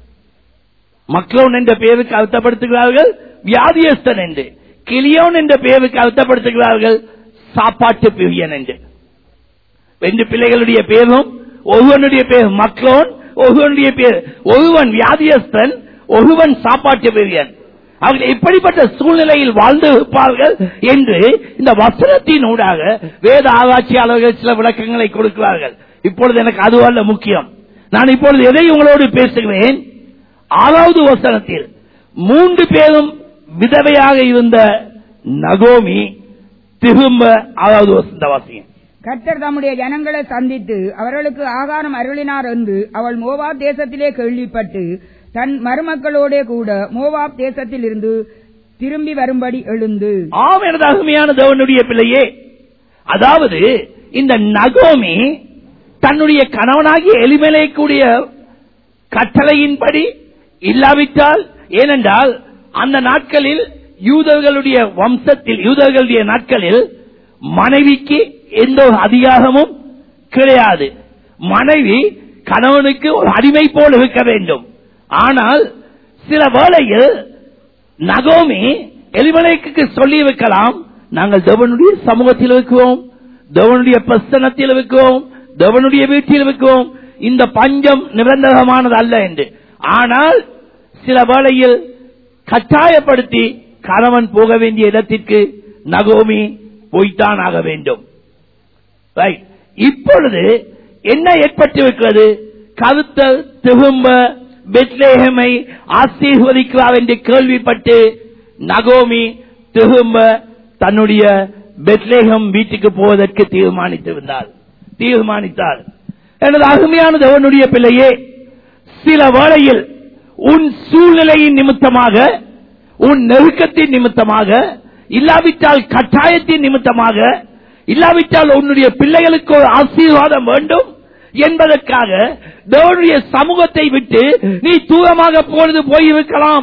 மக்லோன் என்ற பெயருக்கு அர்த்தப்படுத்துகிறார்கள் வியாதியஸ்தன் என்று கிளியோன் என்ற பெயருக்கு அர்த்தப்படுத்துகிறார்கள் சாப்பாட்டு பிரியன் என்று ரெண்டு பிள்ளைகளுடைய பேரும் ஒருவனுடைய பேர் மக்லோன் ஒருவனுடைய பேர் ஒருவன் வியாதியஸ்தன் ஒருவன் சாப்பாட்டு பிரியன் அவர்கள் எப்படிப்பட்ட சூழ்நிலையில் வாழ்ந்து இருப்பார்கள் என்று இந்த வசனத்தினூடாக வேத ஆராய்ச்சியாளர்கள் சில விளக்கங்களை கொடுக்கிறார்கள் இப்பொழுது எனக்கு அது அல்ல முக்கியம் நான் இப்பொழுது எதை உங்களோடு பேசுகிறேன் ஆறாவது வசனத்தில் மூன்று பேரும் விதவையாக இருந்த நகோமி திரும்ப ஆறாவது வசந்த வாசியம் கர்த்தர் தம்முடைய ஜனங்களை சந்தித்து அவர்களுக்கு ஆகாரம் அருளினார் என்று அவள் மோவாப் தேசத்திலே கேள்விப்பட்டு தன் மருமக்களோடே கூட மோவாப் தேசத்தில் இருந்து திரும்பி வரும்படி எழுந்து ஆம் எனது அருமையான தேவனுடைய பிள்ளையே அதாவது இந்த நகோமி தன்னுடைய கணவனாகிய எலிமலைக்கூடிய கட்டளையின்படி இல்லாவிட்டால் ஏனென்றால் அந்த நாட்களில் யூதர்களுடைய வம்சத்தில் யூதர்களுடைய நாட்களில் மனைவிக்கு எந்த ஒரு அதிகாரமும் கிடையாது மனைவி கணவனுக்கு ஒரு அடிமை போல் இருக்க வேண்டும் ஆனால் சில வேளையில் நகோமி எலிமலைக்கு சொல்லி வைக்கலாம் நாங்கள் தேவனுடைய சமூகத்தில் இருக்கிறோம் தேவனுடைய பிரசனத்தில் இருக்கிறோம் தேவனுடைய வீட்டில் இருக்கிறோம் இந்த பஞ்சம் நிரந்தரமானது அல்ல என்று ஆனால் சில வேளையில் கட்டாயப்படுத்தி கணவன் போக வேண்டிய இடத்திற்கு நகோமி போய்த்தான் ஆக வேண்டும் Right. இப்பொழுது என்ன ஏற்பட்டிருக்கிறது கருத்த திரும்ப பெத்லேஹமை ஆசீர்வதிக்கிறார் என்று கேள்விப்பட்டு நகோமி திரும்ப தன்னுடைய பெத்லேகம் வீட்டுக்கு போவதற்கு தீர்மானித்திருந்தார் தீர்மானித்தார் எனது அருமையான தேவனுடைய பிள்ளையே சில வேளையில் உன் சூழ்நிலையின் நிமித்தமாக உன் நெருக்கத்தின் நிமித்தமாக இல்லாவிட்டால் கட்டாயத்தின் நிமித்தமாக இல்லாவிட்டால் உன்னுடைய பிள்ளைகளுக்கு ஒரு ஆசீர்வாதம் வேண்டும் என்பதற்காக தேவனுடைய சமூகத்தை விட்டு நீ தூரமாக பொழுது போயிருக்கலாம்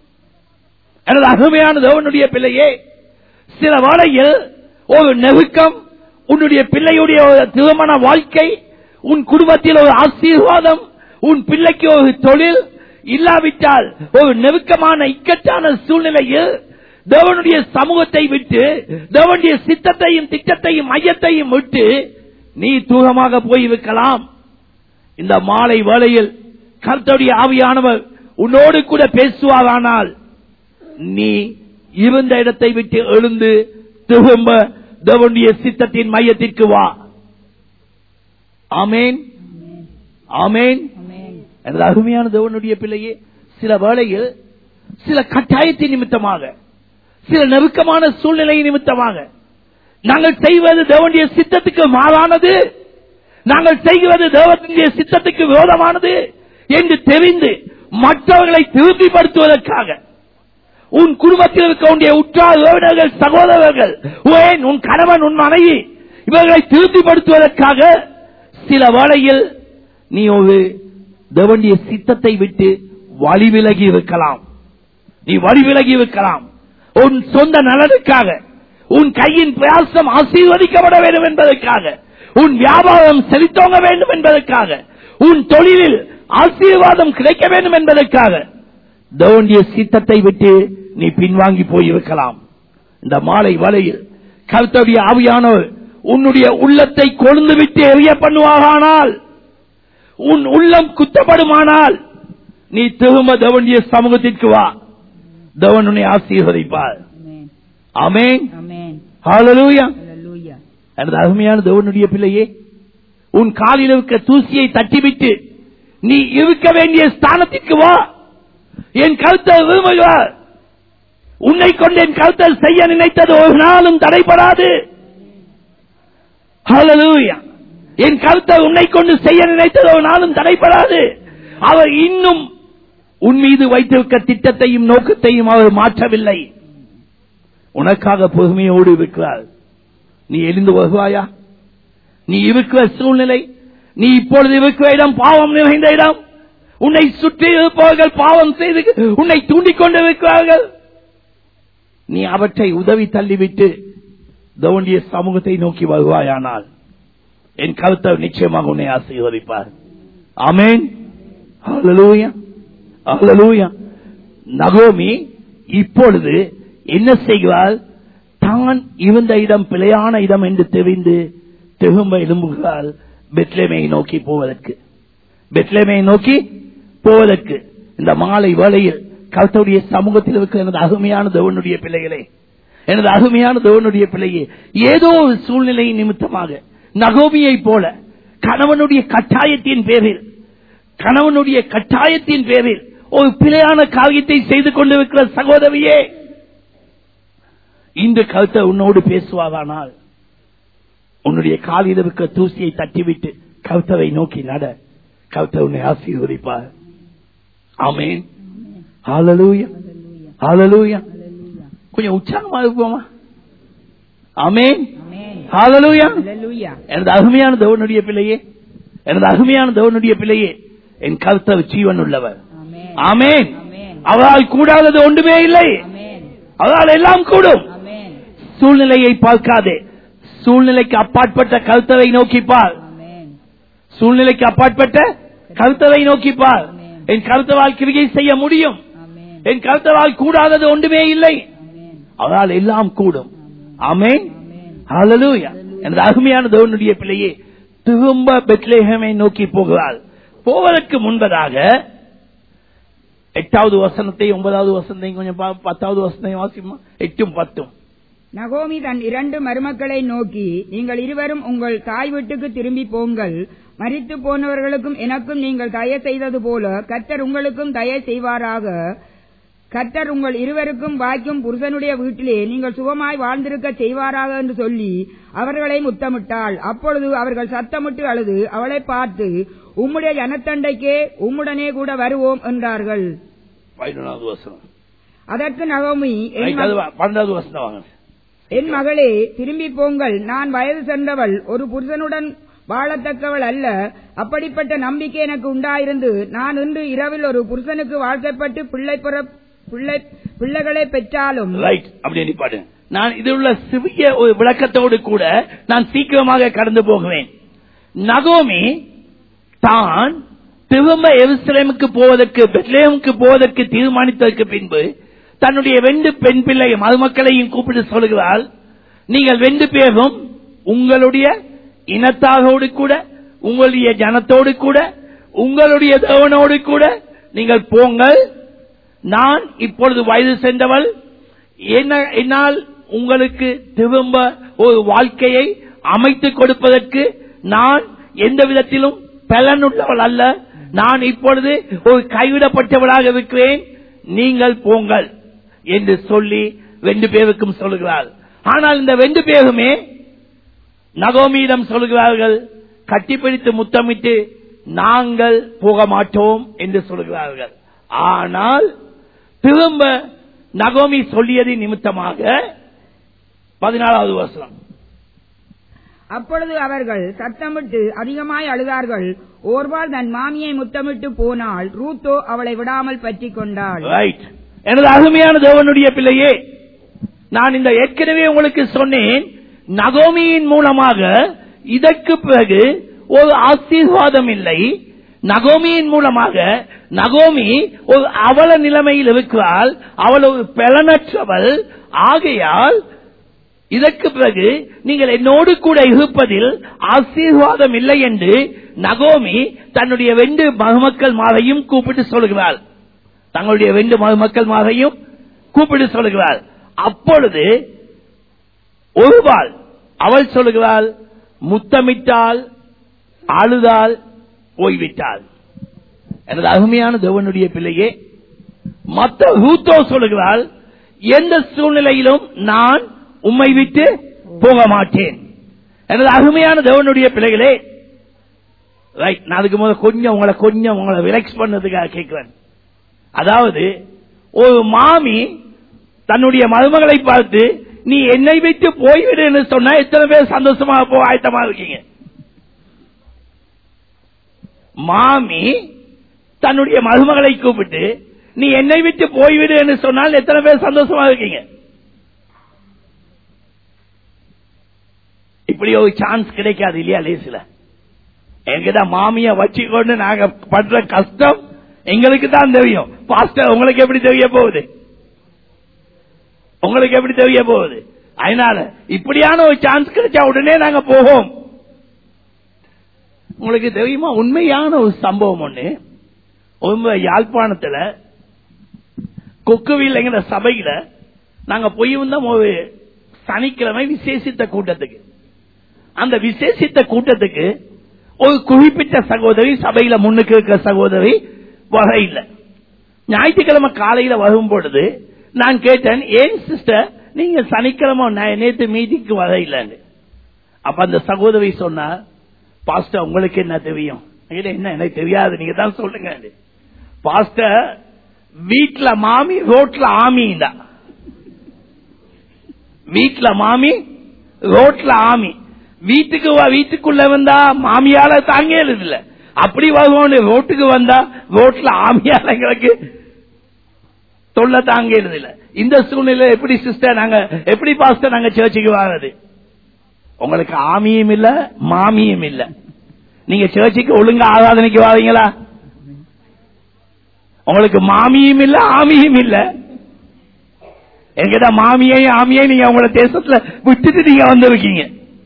எனது அருமையான தேவனுடைய பிள்ளையே சில வேளையில் ஒரு நெருக்கம் உன்னுடைய பிள்ளையுடைய ஒரு திருமண வாழ்க்கை உன் குடும்பத்தில் ஒரு ஆசீர்வாதம் உன் பிள்ளைக்கு ஒரு தொழில் இல்லாவிட்டால் ஒரு நெருக்கமான இக்கட்டான சூழ்நிலையில் தேவனுடைய சமூகத்தை விட்டு தேவனுடைய சித்தத்தையும் திட்டத்தையும் மையத்தையும் விட்டு நீ தூரமாக போயிருக்கலாம் இந்த மாலை வேளையில் கர்த்தருடைய ஆவியானவர் உன்னோடு கூட பேசுவாரானால் நீ இருந்த இடத்தை விட்டு எழுந்து திரும்ப தேவனுடைய சித்தத்தின் மையத்திற்கு வா ஆமேன் ஆமேன் எனது அருமையான தேவனுடைய பிள்ளையே சில வேளையில் சில கட்டாயத்தின் நிமித்தமாக சில நெருக்கமான சூழ்நிலை நிமித்தமாக நாங்கள் செய்வது தேவனுடைய சித்தத்துக்கு மாறானது நாங்கள் செய்வது தேவனுடைய சித்தத்துக்கு விரோதமானது என்று தெரிந்து மற்றவர்களை திருப்திப்படுத்துவதற்காக உன் குடும்பத்தில் இருக்கக்கூடிய உற்றார் உறவினர்கள் சகோதரர்கள் ஏன் உன் கணவன் உன் மனைவி இவர்களை திருப்திப்படுத்துவதற்காக சில வேளையில் நீ ஒரு தேவனுடைய சித்தத்தை விட்டு வழி விலகி இருக்கலாம் நீ வழி விலகி இருக்கலாம் உன் சொந்த நலனுக்காக உன் கையின் பிரயாசம் ஆசீர்வதிக்கப்பட வேண்டும் என்பதற்காக உன் வியாபாரம் செலுத்தோங்க வேண்டும் என்பதற்காக உன் தொழிலில் ஆசீர்வாதம் கிடைக்க வேண்டும் என்பதற்காக தேவனுடைய சித்தத்தை விட்டு நீ பின்வாங்கி போயிருக்கலாம் இந்த மாலை வலையில் கருத்துடைய ஆவியானவர் உன்னுடைய உள்ளத்தை கொழுந்து விட்டு எரிய பண்ணுவாரானால் உன் உள்ளம் குத்தப்படுமானால் நீ திரும்ப தேவனுடைய சமூகத்திற்கு வா தேவன் உன்னை ஆசீர்வதிப்பார் அமேன் அமேன் ஹalleluya அல்லேலூயா எனது அருமையான தேவனுடைய பிள்ளையே உன் காலில் இருக்க தூசியை தட்டிவிட்டு நீ இருக்க வேண்டிய ஸ்தானத்திற்கு வா என் கருத்தை விரும்புகிறார் உன்னை கொண்டு என் கருத்தை செய்ய நினைத்தது ஒரு நாளும் தடைபடாது ஹalleluya என் கருத்தை உன்னை கொண்டு செய்ய நினைத்தது ஒரு நாளும் தடைபடாது அவர் இன்னும் உன் மீது வைத்திருக்க திட்டத்தையும் நோக்கத்தையும் அவர் மாற்றவில்லை உனக்காக பொறுமையோடு இருக்கிறார் நீ எழுந்து வருவாயா நீ இருக்கிற சூழ்நிலை நீ இப்பொழுது இருக்கிற இடம் பாவம் நிறைந்த இடம் உன்னை சுற்றி இருப்பவர்கள் பாவம் செய்து உன்னை தூண்டிக் கொண்டிருக்கிறார்கள் நீ அவற்றை உதவி தள்ளிவிட்டு தவண்டிய சமூகத்தை நோக்கி வருவாயானால் என் கருத்தர் நிச்சயமாக உன்னை ஆசீர்வதிப்பார் ஆமேன் ஹalleluya ஹalleluya நகோமி இப்பொழுது என்ன செய்கிறாள் தான் இருந்த இடம் பிழையான இடம் என்று தெரிந்து திரும்ப எழும்புகிறாள் பெத்லேமையை நோக்கி போவதற்கு பெத்லேமையை நோக்கி போவதற்கு இந்த மாலை வேளையில் கருத்துடைய சமூகத்தில் இருக்கிற எனது அருமையான தேவனுடைய பிள்ளைகளே எனது அருமையான தேவனுடைய பிள்ளையே ஏதோ ஒரு சூழ்நிலை நிமித்தமாக நகோமியை போல கணவனுடைய கட்டாயத்தின் பேரில் கணவனுடைய கட்டாயத்தின் பேரில் ஒரு பிழையான காரியத்தை செய்து கொண்டிருக்கிற சகோதரியே இந்த கருத்தை உன்னோடு பேசுவாரானால் உன்னுடைய காலில் இருக்கிற தூசியை தட்டிவிட்டு கருத்தவை நோக்கி நட கருத்தை உன்னை ஆசீர்வதிப்பார் ஆமேன் ஹalleluya ஹalleluya கொஞ்சம் உற்சாகமா இருப்போமா ஆமேன் ஆமென். ஹalleluya ஹalleluya. எனது அருமையான தேவனுடைய பிள்ளையே எனது அருமையான தேவனுடைய பிள்ளையே என் கருத்தர் ஜீவன் உள்ளவர் ஆமென். ஆமேன் ஆமென். அவரால் கூடாதது ஒன்றுமே இல்லை ஆமென். அவரால் எல்லாம் கூடும் ஆமென். சூழ்நிலையை பார்க்காதே சூழ்நிலைக்கு அப்பாற்பட்ட கருத்தரை நோக்கி பார் ஆமென். சூழ்நிலைக்கு அப்பாற்பட்ட கருத்தரை நோக்கி பார் ஆமென். என் கருத்தரால் கிரிகை செய்ய முடியும் ஆமென். என் கருத்தரால் கூடாதது ஒன்றுமே இல்லை ஆமென். அவரால் எல்லாம் கூடும் ஆமென் ஆமென். ஹalleluya எனது அருமையான தேவனுடைய பிள்ளையே திரும்ப பெத்லேஹமை நோக்கி போகிறாள் போவதற்கு முன்பதாக எட்டாவது வசனத்தை ஒன்பதாவது வசனத்தையும் கொஞ்சம் பா- பத்தாவது வசனத்தையும் வாசிமா எட்டும் பத்தும் நகோமி தன் இரண்டு மருமக்களை நோக்கி நீங்கள் இருவரும் உங்கள் தாய் வீட்டுக்கு திரும்பி போங்கள் மரித்து போனவர்களுக்கும் எனக்கும் நீங்கள் தய செய்தது போல கர்த்தர் உங்களுக்கும் தய செய்வாராக கர்த்தர் உங்கள் இருவருக்கும் வாய்க்கும் புருஷனுடைய வீட்டிலே நீங்கள் சுகமாய் வாழ்ந்திருக்க செய்வாராக என்று சொல்லி அவர்களை முத்தமிட்டாள் அப்பொழுது அவர்கள் சத்தமிட்டு அழுது அவளை பார்த்து உம்முடைய ஜனத்தண்டைக்கே உம்முடனே கூட வருவோம் என்றார்கள் பதினொன்றாவது வசனம் அதற்கு நகோமி என் Right, அது வா- பன்னெண்டாவது வசனம் வாங்க என் மகளே திரும்பி போங்கள் நான் வயது சென்றவள் ஒரு புருஷனுடன் வாழத்தக்கவள் அல்ல அப்படிப்பட்ட நம்பிக்கை எனக்கு உண்டாயிருந்து நான் இன்று இரவில் ஒரு புருஷனுக்கு வாழ்க்கைப்பட்டு பிள்ளை பிற பிள்ளை பிள்ளைகளை பெற்றாலும் ரைட் அப்படி நிப்பாடு நான் இதில் உள்ள சிறிய ஒரு விளக்கத்தோடு கூட நான் சீக்கிரமாக கடந்து போகுவேன் நகோமி தான் திரும்ப எருசலேமுக்கு போவதற்கு பெத்லேமுக்கு போவதற்கு தீர்மானித்ததற்கு பின்பு தன்னுடைய ரெண்டு பெண் பிள்ளை மருமக்களையும் கூப்பிட்டு சொல்கிறாள் நீங்கள் ரெண்டு பேரும் உங்களுடைய இனத்தாகோடு கூட உங்களுடைய ஜனத்தோடு கூட உங்களுடைய தேவனோடு கூட நீங்கள் போங்கள் நான் இப்பொழுது வயது சென்றவள் என்ன- என்னால் உங்களுக்கு திரும்ப ஒரு வாழ்க்கையை அமைத்துக் கொடுப்பதற்கு நான் எந்த விதத்திலும் பலனுள்ளவள் அல்ல நான் இப்பொழுது ஒரு கைவிடப்பட்டவளாக இருக்கிறேன் நீங்கள் போங்கள் என்று சொல்லி ரெண்டு பேருக்கும் சொல்லுகிறாள் ஆனால் இந்த ரெண்டு பேருமே நகோமியிடம் சொல்கிறார்கள் கட்டிப்பிடித்து முத்தமிட்டு நாங்கள் போக மாட்டோம் என்று சொல்கிறார்கள் ஆனால் திரும்ப நகோமி சொல்லியது நிமித்தமாக பதினாலாவது வருஷம் அப்பொழுது அவர்கள் சத்தமிட்டு அதிகமாய் அழுதார்கள் ஓர்வாள் தன் மாமியை முத்தமிட்டு போனாள் ரூத்தோ அவளை விடாமல் பற்றிக் கொண்டாள் ரைட் எனது அருமையான தேவனுடைய பிள்ளையே நான் இந்த ஏற்கனவே உங்களுக்கு சொன்னேன் நகோமியின் மூலமாக இதற்கு பிறகு ஒரு ஆசீர்வாதம் இல்லை நகோமியின் மூலமாக நகோமி ஒரு அவல நிலைமையில் இருக்கிறாள் அவள் ஒரு பலனற்றவள் ஆகையால் இதற்கு பிறகு நீங்கள் என்னோடு கூட இருப்பதில் ஆசீர்வாதம் இல்லை என்று நகோமி தன்னுடைய ரெண்டு மருமக்கள் மாரையும் கூப்பிட்டு சொல்கிறாள் தங்களுடைய ரெண்டு மருமக்கள் மாரையும் கூப்பிட்டு சொல்கிறாள் அப்பொழுது ஒருவாள் அவள் சொல்கிறாள் முத்தமிட்டால் அழுதால் போய்விட்டாள் எனது அருமையான தேவனுடைய பிள்ளையே மத்த ரூத்தோ சொல்லுகிறாள் எந்த சூழ்நிலையிலும் நான் உம்மை விட்டு போக மாட்டேன் எனது அருமையான தேவனுடைய பிள்ளைகளே ரைட் நான் அதுக்கு முதல்ல கொஞ்சம் உங்களை கொஞ்சம் உங்களை ரிலாக்ஸ் பண்ணதுக்காக கேட்கிறேன் அதாவது ஒரு மாமி தன்னுடைய மருமகளை பார்த்து நீ என்னை விட்டு போய்விடுன்னு சொன்னா எத்தனை பேர் சந்தோஷமா போ ஆயத்தமா இருக்கீங்க மாமி தன்னுடைய மருமகளை கூப்பிட்டு நீ என்னை விட்டு போய்விடு என்று சொன்னால் எத்தனை பேர் சந்தோஷமா இருக்கீங்க இப்படி ஒரு சான்ஸ் கிடைக்காது இல்லையா லேசில என்கிட்ட மாமிய வச்சுக்கொண்டு நாங்க படுற கஷ்டம் எங்களுக்கு தான் தெரியும் பாஸ்டர் உங்களுக்கு எப்படி தெரிய போகுது உங்களுக்கு எப்படி தெரிய போகுது அதனால இப்படியான ஒரு சான்ஸ் கிடைச்சா உடனே நாங்க போவோம் உங்களுக்கு தெரியுமா உண்மையான ஒரு சம்பவம் ஒண்ணு ஒரு யாழ்ப்பாணத்துல கொக்குவில்ங்கிற சபையில நாங்க போய் வந்தோம் ஒரு சனிக்கிழமை விசேஷித்த கூட்டத்துக்கு அந்த விசேஷித்த கூட்டத்துக்கு ஒரு குறிப்பிட்ட சகோதரி சபையில முன்னுக்கு இருக்கிற சகோதரி வர இல்லை ஞாயிற்றுக்கிழமை காலையில வரும் பொழுது நான் கேட்டேன் ஏன் சிஸ்டர் நீங்க சனிக்கிழமை நே- நேத்து மீட்டிங்க்கு வர இல்லைன்னு அப்ப அந்த சகோதரி சொன்னா பாஸ்டர் உங்களுக்கு என்ன தெரியும் நான் கேட்டேன், என்ன எனக்கு தெரியாது நீங்க தான் சொல்லுங்க பாஸ்டர் வீட்ல மாமி ரோட்ல ஆமிண்டா வீட்ல மாமி ரோட்ல ஆமி வீட்டுக்கு வா வீட்டுக்குள்ள வந்தா மாமியால தாங்க இல்ல அப்படி வருவோம் ரோட்டுக்கு வந்தா ரோட்ல ஆமியால எங்களுக்கு தொல்லை தாங்க இல்ல இந்த சூழ்நிலை எப்படி சிஸ்டர் நாங்க எப்படி பாஸ்டர் நாங்க சர்ச்சுக்கு வர்றது உங்களுக்கு ஆமியும் இல்ல மாமியும் இல்ல நீங்க சர்ச்சுக்கு ஒழுங்கா ஆராதனைக்கு வாரீங்களா உங்களுக்கு மாமியும் இல்ல ஆமியும் இல்ல என்கிட்ட மாமியையும் ஆமியையும் நீங்க உங்களோட தேசத்துல விட்டுட்டு நீங்க வந்திருக்கீங்க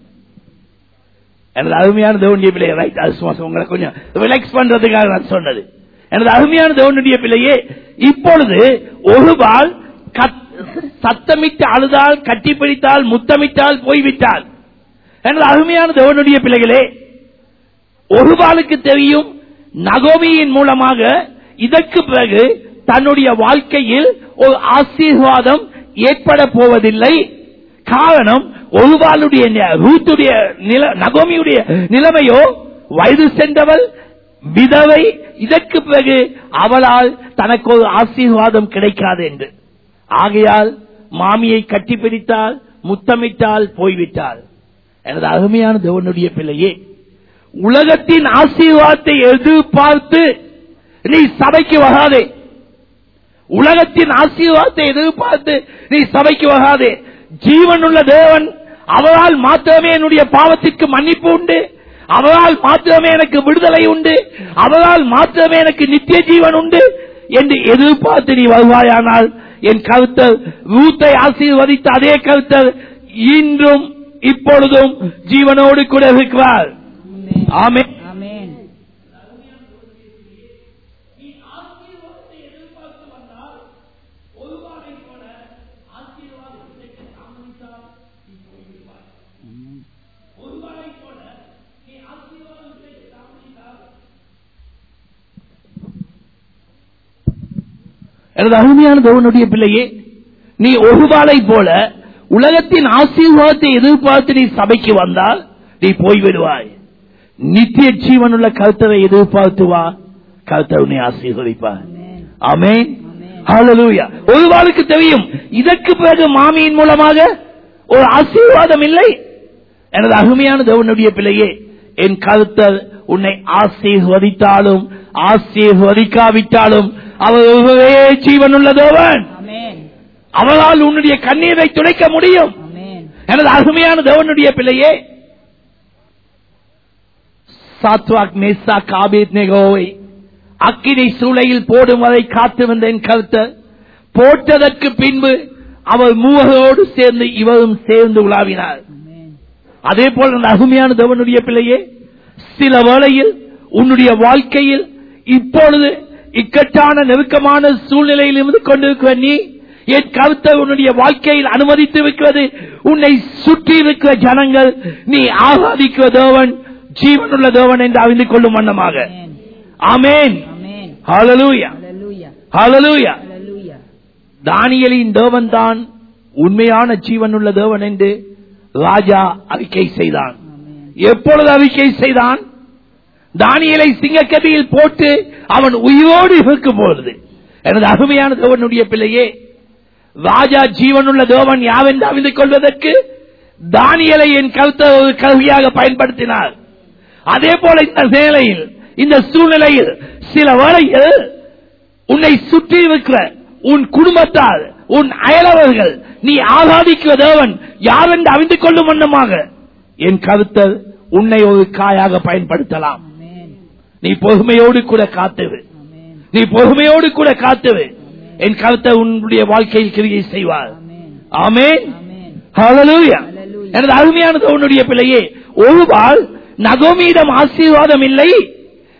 எனது அருமையான தேவனுடைய பிள்ளையை ரைட் அது சும்மா உங்களை கொஞ்சம் ரிலாக்ஸ் பண்றதுக்காக நான் சொன்னது எனது அருமையான தேவனுடைய பிள்ளையே இப்பொழுது ஒருவாள் கத்- சத்தமிட்டு அழுதால் கட்டிப்பிடித்தால் முத்தமிட்டால் போய்விட்டால் எனது அருமையான தேவனுடைய பிள்ளைகளே ஒருவாளுக்கு தெரியும் நகோமியின் மூலமாக இதற்கு பிறகு தன்னுடைய வாழ்க்கையில் ஒரு ஆசீர்வாதம் ஏற்பட போவதில்லை காரணம் ஒருவாளுடைய நி- ரூத்துடைய நில நகோமியுடைய நிலைமையோ வயது சென்றவள் விதவை இதற்கு பிறகு அவளால் தனக்கு ஒரு ஆசீர்வாதம் கிடைக்காது என்று ஆகையால் மாமியை கட்டிப்பிடித்தால் முத்தமிட்டால் போய்விட்டாள் எனது அருமையான தேவனுடைய பிள்ளையே உலகத்தின் ஆசீர்வாதத்தை எதிர்பார்த்து நீ சபைக்கு வராதே உலகத்தின் ஆசீர்வாதத்தை எதிர்பார்த்து நீ சபைக்கு வராதே ஜீவனுள்ள தேவன் அவரால் மாத்திரமே என்னுடைய பாவத்திற்கு மன்னிப்பு உண்டு அவரால் மாத்திரமே எனக்கு விடுதலை உண்டு அவரால் மாத்திரமே எனக்கு நித்திய ஜீவன் உண்டு என்று எதிர்பார்த்து நீ வருவாயானால் என் கருத்தர் ரூத்தை ஆசீர்வதித்த அதே கருத்தர் இன்றும் இப்பொழுதும் ஜீவனோடு கூட இருக்கிறார் ஆமே ஆமென் எனது அருமையான தேவனுடைய பிள்ளையே நீ ஒருவாளை போல உலகத்தின் ஆசீர்வாதத்தை எதிர்பார்த்து நீ சபைக்கு வந்தால் நீ போய்விடுவாய் நித்திய ஜீவனுள்ள கருத்தரை எதிர்பார்த்து வா கருத்தர் உன்னை ஆசீர்வதிப்பார் ஆமென் ஹalleluya ஒருவாளுக்கு தெரியும் இதற்கு பிறகு மாமியின் மூலமாக ஒரு ஆசீர்வாதம் இல்லை எனது அருமையான தேவனுடைய பிள்ளையே என் கருத்தர் உன்னை ஆசீர்வதித்தாலும் ஆசீர்வதிக்காவிட்டாலும் அவர் ஒருவரே ஜீவனுள்ள தேவன் ஆமென் அவளால் உன்னுடைய கண்ணீரை துடைக்க முடியும் ஆமென் எனது அருமையான தேவனுடைய பிள்ளையே சாத்வாக் மேசா காபேத் நெகோவை அக்கினி சூளையில் போடும் வரை காத்து வந்த என் கருத்தர் போட்டதற்கு பின்பு அவர் மூவரோடு சேர்ந்து இவரும் சேர்ந்து உலாவினார் ஆமென் அதே போல அந்த அருமையான தேவனுடைய பிள்ளையே சில வேளையில் உன்னுடைய வாழ்க்கையில் இப்பொழுது இக்கட்டான நெருக்கமான சூழ்நிலையில் இருந்து கொண்டிருக்கிற நீ என் கருத்தை உன்னுடைய வாழ்க்கையில் அனுமதித்து இருக்கிறது உன்னை சுற்றி இருக்கிற ஜனங்கள் நீ ஆராதிக்கிற தேவன் ஜீவனுள்ள தேவன் என்று அறிந்து கொள்ளும் வண்ணமாக ஆமென் ஆமேன் ஆமென் ஹalleluya ஹalleluya ஹalleluya ஹalleluya தானியலின் தேவன் தான் உண்மையான ஜீவனுள்ள தேவன் என்று ராஜா அறிக்கை செய்தான் ஆமென் எப்பொழுது அறிக்கை செய்தான் தானியலை சிங்கக்கபியில் போட்டு அவன் உயிரோடு இருக்கும் பொழுது எனது அருமையான தேவனுடைய பிள்ளையே ராஜா ஜீவனுள்ள தேவன் யாவென்று அறிந்து கொள்வதற்கு தானியலை என் கருத்தை ஒரு கருவியாக பயன்படுத்தினார் அதே போல இந்த வேளையில் இந்த சூழ்நிலையில் சில வேளையில் உன்னை சுற்றி இருக்கிற உன் குடும்பத்தார் உன் அயலவர்கள் நீ ஆராதிக்கிற தேவன் யாரென்று அறிந்து கொள்ளும் வண்ணமாக என் கருத்தர் உன்னை ஒரு காயாக பயன்படுத்தலாம் ஆமென் நீ பொறுமையோடு கூட காத்துரு ஆமென் நீ பொறுமையோடு கூட காத்துரு என் கருத்தை உன்னுடைய வாழ்க்கையில் கிரியை செய்வார் ஆமென் ஆமென் ஆமென் ஹalleluya Hallelujah. எனது அருமையானது உன்னுடைய பிள்ளையே ஒருவாள் நகோமியிடம் ஆசீர்வாதம் இல்லை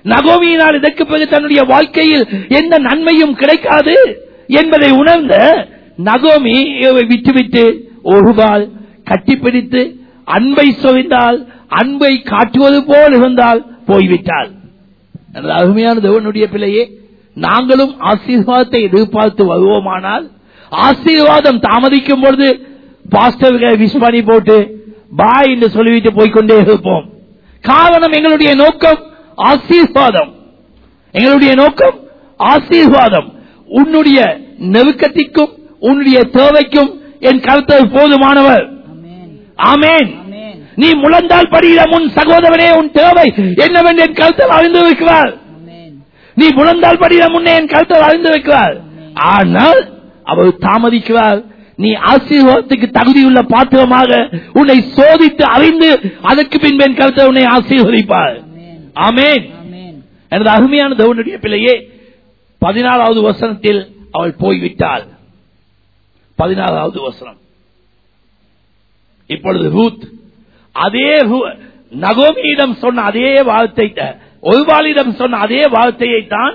நகோமியினால் இதற்கு பிறகு தன்னுடைய வாழ்க்கையில் எந்த நன்மையும் கிடைக்காது என்பதை உணர்ந்த நகோமி இவரை விட்டுவிட்டு ஒருபால் கட்டிப்பிடித்து அன்பை சொவிந்தால் அன்பை காட்டுவது போல் இருந்தால் போய்விட்டாள் எனது அருமையான தேவனுடைய பிள்ளையே நாங்களும் ஆசீர்வாதத்தை எதிர்பார்த்து வருவோமானால் ஆசீர்வாதம் தாமதிக்கும் பொழுது பாஸ்டர்களை விஷ் பண்ணி போட்டு பாய் என்று சொல்லிவிட்டு போய்க்கொண்டே இருப்போம் காரணம் எங்களுடைய நோக்கம் ஆசீர்வாதம் எங்களுடைய நோக்கம் ஆசீர்வாதம் உன்னுடைய நெருக்கத்திற்கும் உன்னுடைய தேவைக்கும் என் கருத்தர் போதுமானவர் ஆமென் ஆமேன் ஆமென் நீ முழந்தால் படியிட முன் சகோதரனே உன் தேவை என்னவென்று என் கருத்தில் அறிந்து வைக்கிறார் ஆமென் நீ முழந்தால் படியிட முன்னே என் கருத்தில் அறிந்து வைக்கிறார் ஆனால் அவர் தாமதிக்கிறார் நீ ஆசீர்வாதத்துக்கு தகுதியுள்ள பாத்திரமாக உன்னை சோதித்து அறிந்து அதற்கு பின்பு என் கருத்தை உன்னை ஆசீர்வதிப்பார் ஆமென் ஆமேன் ஆமென் எனது அருமையான தேவனுடைய பிள்ளையே பதினாறாவது வசனத்தில் அவள் போய்விட்டாள் பதினாறாவது வசனம் இப்பொழுது ரூத் அதே ரூ- நகோமியிடம் சொன்ன அதே வார்த்தை ஒருவாளிடம் சொன்ன அதே வார்த்தையை தான்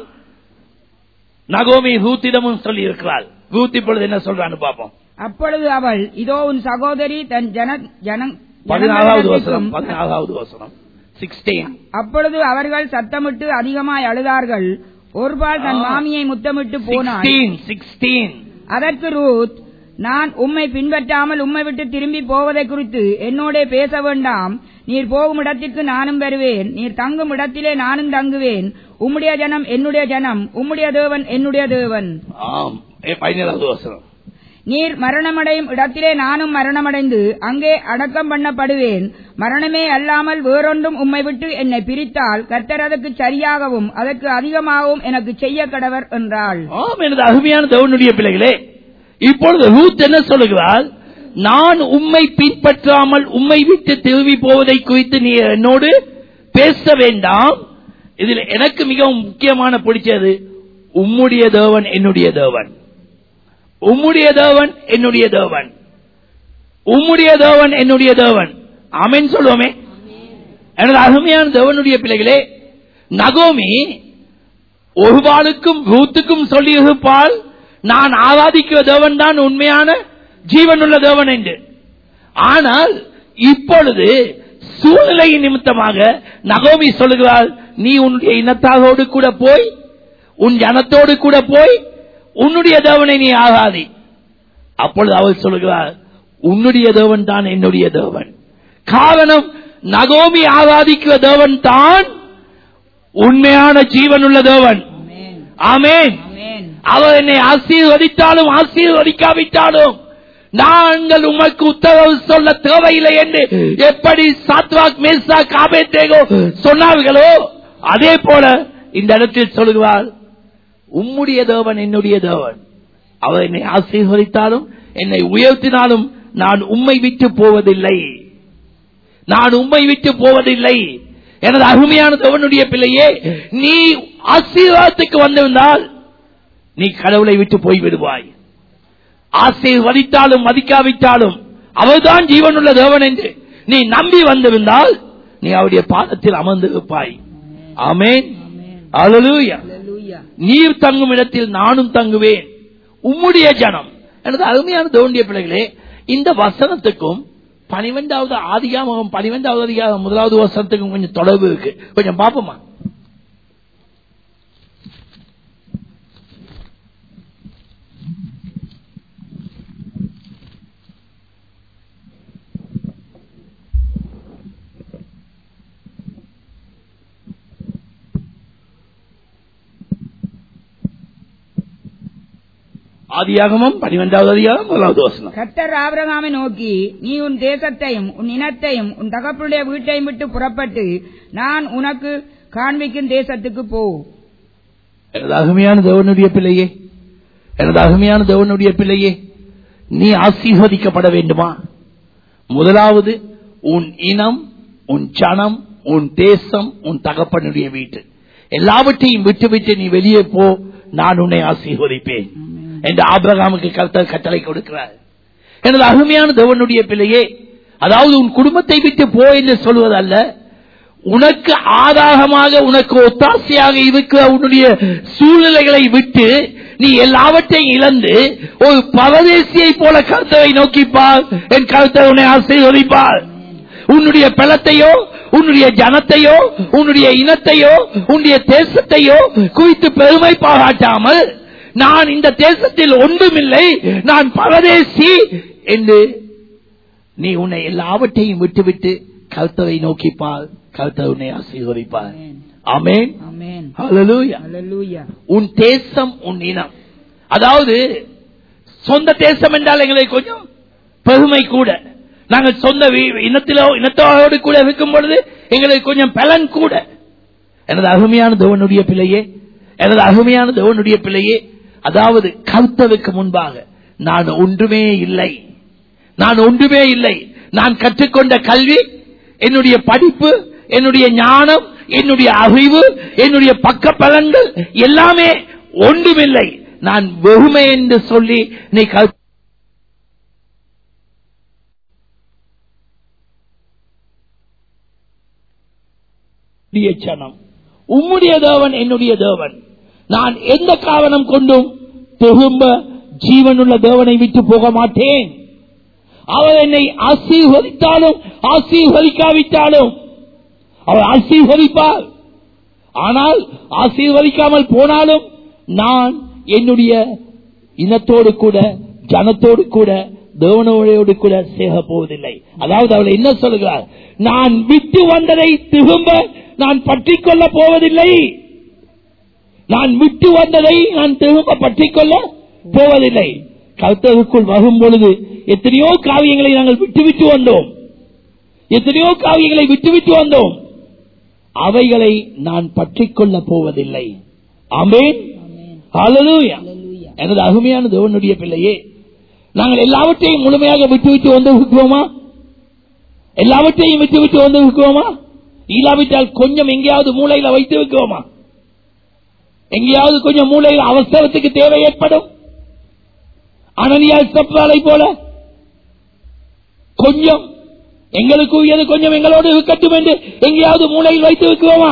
நகோமி ரூத்திடமும் சொல்லி இருக்கிறாள் ரூத் இப்பொழுது என்ன சொல்றான்னு பார்ப்போம் அப்பொழுது அவள் இதோ உன் சகோதரி தன் ஜன ஜன பதினாறாவது வசனம் ஜனங்களிடத்திற்கும் பதினாறாவது வசனம் சிக்ஸ்டீன் அப்பொழுது அவர்கள் சத்தமிட்டு அதிகமாய் அழுதார்கள் ஒருபால் தன் ஆ. மாமியை முத்தமிட்டு போனாள் சிக்ஸ்டீன் சிக்ஸ்டீன் அதற்கு ரூத் நான் உம்மை பின்பற்றாமல் உம்மை விட்டு திரும்பி போவதை குறித்து என்னோட பேச வேண்டாம் நீர் போகும் இடத்திற்கு நானும் வருவேன் நீர் தங்கும் இடத்திலே நானும் தங்குவேன் உம்முடைய ஜனம் என்னுடைய ஜனம் உம்முடைய தேவன் என்னுடைய தேவன் ஆம் ஏ, பதினேழாவது வசனம் நீர் மரணமடையும் இடத்திலே நானும் மரணமடைந்து அங்கே அடக்கம் பண்ணப்படுவேன் மரணமே அல்லாமல் வேறொன்றும் உம்மை விட்டு என்னை பிரித்தால் கர்த்தர் அதற்கு சரியாகவும் அதற்கு அதிகமாகவும் எனக்கு செய்ய கடவர் என்றாள் ஆம் எனது அருமையான தேவனுடைய பிள்ளைகளே இப்பொழுது ரூத் என்ன சொல்லுகிறாள் நான் உம்மை பின்பற்றாமல் உம்மை விட்டு திரும்பி போவதை குறித்து நீ என்னோடு பேச வேண்டாம் இதில் எனக்கு மிகவும் முக்கியமான பிடிச்சது உம்முடைய தேவன் என்னுடைய தேவன் உம்முடைய தேவன் என்னுடைய தேவன் உம்முடைய தேவன் என்னுடைய தேவன் ஆமென் சொல்லுவோமே எனது அருமையான தேவனுடைய பிள்ளைகளே நகோமி ஒருவாளுக்கும் ரூத்துக்கும் சொல்லியிருப்பால் நான் ஆராதிக்கிற தேவன் தான் உண்மையான ஜீவனுள்ள தேவன் என்று ஆனால் இப்பொழுது சூழ்நிலை நிமித்தமாக நகோமி சொல்லுகிறாள் நீ உன்னுடைய இனத்தாரோடு கூட போய் உன் ஜனத்தோடு கூட போய் உன்னுடைய தேவனை நீ ஆகாதி அப்பொழுது அவள் சொல்லுகிறாள் உன்னுடைய தேவன் தான் என்னுடைய தேவன் காரணம் நகோமி ஆராதிக்கிற தேவன் தான் உண்மையான ஜீவனுள்ள தேவன் ஆமென் ஆமேன் ஆமென் அவர் என்னை ஆசீர்வதித்தாலும் ஆசீர்வதிக்காவிட்டாலும் நாங்கள் உமக்கு உத்தரவு சொல்ல தேவையில்லை என்று எப்படி சாத்வாக் மேசா காபேத்தேகோ சொன்னார்களோ அதே போல இந்த இடத்தில் சொல்லுகிறார் உம்முடைய தேவன் என்னுடைய தேவன் அவர் என்னை ஆசீர்வதித்தாலும் என்னை உயர்த்தினாலும் நான் உம்மை விட்டு போவதில்லை நான் உம்மை விட்டு போவதில்லை எனது அருமையான தேவனுடைய பிள்ளையே நீ ஆசீர்வாதத்துக்கு வந்திருந்தால் நீ கடவுளை விட்டு போய் விடுவாய் ஆசீர்வதித்தாலும் மதிக்காவிட்டாலும் அவர்தான் ஜீவனுள்ள தேவன் என்று நீ நம்பி வந்திருந்தால் நீ அவருடைய பாதத்தில் அமர்ந்திருப்பாய் ஆமென் அல்லேலூயா அல்லேலூயா நீர் தங்கும் இடத்தில் நானும் தங்குவேன் உம்முடைய ஜனம் எனது அருமையான தோண்டிய பிள்ளைகளே இந்த வசனத்துக்கும் பனிரெண்டாவது ஆதிகாமம் பனிரெண்டாவது அதிகாரம் முதலாவது வசனத்துக்கும் கொஞ்சம் தொடர்பு இருக்கு கொஞ்சம் பாப்போமா ஆதியாகமம் பனிரெண்டாவது அதிகாரம் முதலாவது வசனம் கர்த்தர் ஆபிரகாமை நோக்கி நீ உன் தேசத்தையும் உன் இனத்தையும் உன் தகப்பனுடைய வீட்டையும் விட்டு புறப்பட்டு நான் உனக்கு காண்பிக்கும் தேசத்துக்கு போ எனது அருமையான தேவனுடைய பிள்ளையே எனது அருமையான தேவனுடைய பிள்ளையே நீ ஆசீர்வதிக்கப்பட வேண்டுமா முதலாவது உன் இனம் உன் ஜனம் உன் தேசம் உன் தகப்பனுடைய வீட்டு எல்லாவற்றையும் விட்டு விட்டு நீ வெளியே போ நான் உன்னை ஆசீர்வதிப்பேன் என்று ஆபிரகாமுக்கு கர்த்தர் கட்டளை கொடுக்கிறார் எனது அருமையான தேவனுடைய பிள்ளையே அதாவது உன் குடும்பத்தை விட்டு போ என்று சொல்வதல்ல உனக்கு ஆதாகமாக உனக்கு ஒத்தாசையாக இருக்கிற உன்னுடைய சூழ்நிலைகளை விட்டு நீ எல்லாவற்றையும் இழந்து ஒரு பரதேசியை போல கருத்தவை நோக்கிப்பார் என் கருத்தை உன்னை ஆசீர்வதிப்பார் உன்னுடைய பலத்தையோ உன்னுடைய ஜனத்தையோ உன்னுடைய இனத்தையோ உன்னுடைய தேசத்தையோ குறித்து பெருமை பாராட்டாமல் நான் இந்த தேசத்தில் ஒன்றுமில்லை நான் பரதேசி என்று நீ உன்னை எல்லாவற்றையும் விட்டுவிட்டு கருத்தவை நோக்கிப்பார் கருத்தர் உன்னை ஆசீர்வதிப்பார் ஆமென் ஆமென் ஹalleluya ஹalleluya உன் தேசம் உன் இனம் அதாவது சொந்த தேசம் என்றால் எங்களுக்கு கொஞ்சம் பெருமை கூட நாங்கள் சொந்த வீ- இனத்திலோ இனத்தோடு கூட இருக்கும் பொழுது எங்களுக்கு கொஞ்சம் பலன் கூட எனது அருமையான தேவனுடைய பிள்ளையே எனது அருமையான தேவனுடைய பிள்ளையே அதாவது கருத்தவுக்கு முன்பாக நான் ஒன்றுமே இல்லை நான் ஒன்றுமே இல்லை நான் கற்றுக்கொண்ட கல்வி என்னுடைய படிப்பு என்னுடைய ஞானம் என்னுடைய அறிவு என்னுடைய பக்க பலன்கள் எல்லாமே ஒன்றுமில்லை நான் வெறுமை என்று சொல்லி நீ கரு- உம்முடைய சனம் உம்முடைய தேவன் என்னுடைய தேவன் நான் எந்த காரணம் கொண்டும் திரும்ப ஜீவனுள்ள தேவனை விட்டு போக மாட்டேன் அவர் என்னை ஆசீர்வதித்தாலும் ஆசீர்வதிக்காவிட்டாலும் அவர் ஆசீர்வதிப்பார் ஆனால் ஆசீர்வதிக்காமல் போனாலும் நான் என்னுடைய இனத்தோடு கூட ஜனத்தோடு கூட தேவனோடு கூட சேக போவதில்லை அதாவது அவள் என்ன சொல்லுகிறார் நான் விட்டு வந்ததை திரும்ப நான் பற்றிக் கொள்ள போவதில்லை நான் விட்டு வந்ததை நான் திரும்ப பற்றிக் கொள்ள போவதில்லை கர்த்தருக்குள் வரும் பொழுது எத்தனையோ காவியங்களை நாங்கள் விட்டுவிட்டு வந்தோம் எத்தனையோ காவியங்களை விட்டுவிட்டு வந்தோம் அவைகளை நான் பற்றிக் கொள்ள போவதில்லை ஆமென் ஹalleluya எனது அருமையான தேவனுடைய பிள்ளையே நாங்கள் எல்லாவற்றையும் முழுமையாக விட்டுவிட்டு வந்து இருக்கிறோமா எல்லாவற்றையும் விட்டுவிட்டு வந்து இருக்கிறோமா இல்லாவிட்டால் கொஞ்சம் எங்கேயாவது மூளையில வைத்து வைக்கிறோமா எங்கேயாவது கொஞ்சம் மூளையில் அவசரத்துக்கு தேவை ஏற்படும் அனனியால் சப்ராலை போல கொஞ்சம் எங்களுக்கு உயது கொஞ்சம் எங்களோடு இருக்கட்டும் என்று எங்கேயாவது மூளையில் வைத்து வைக்கிறோமா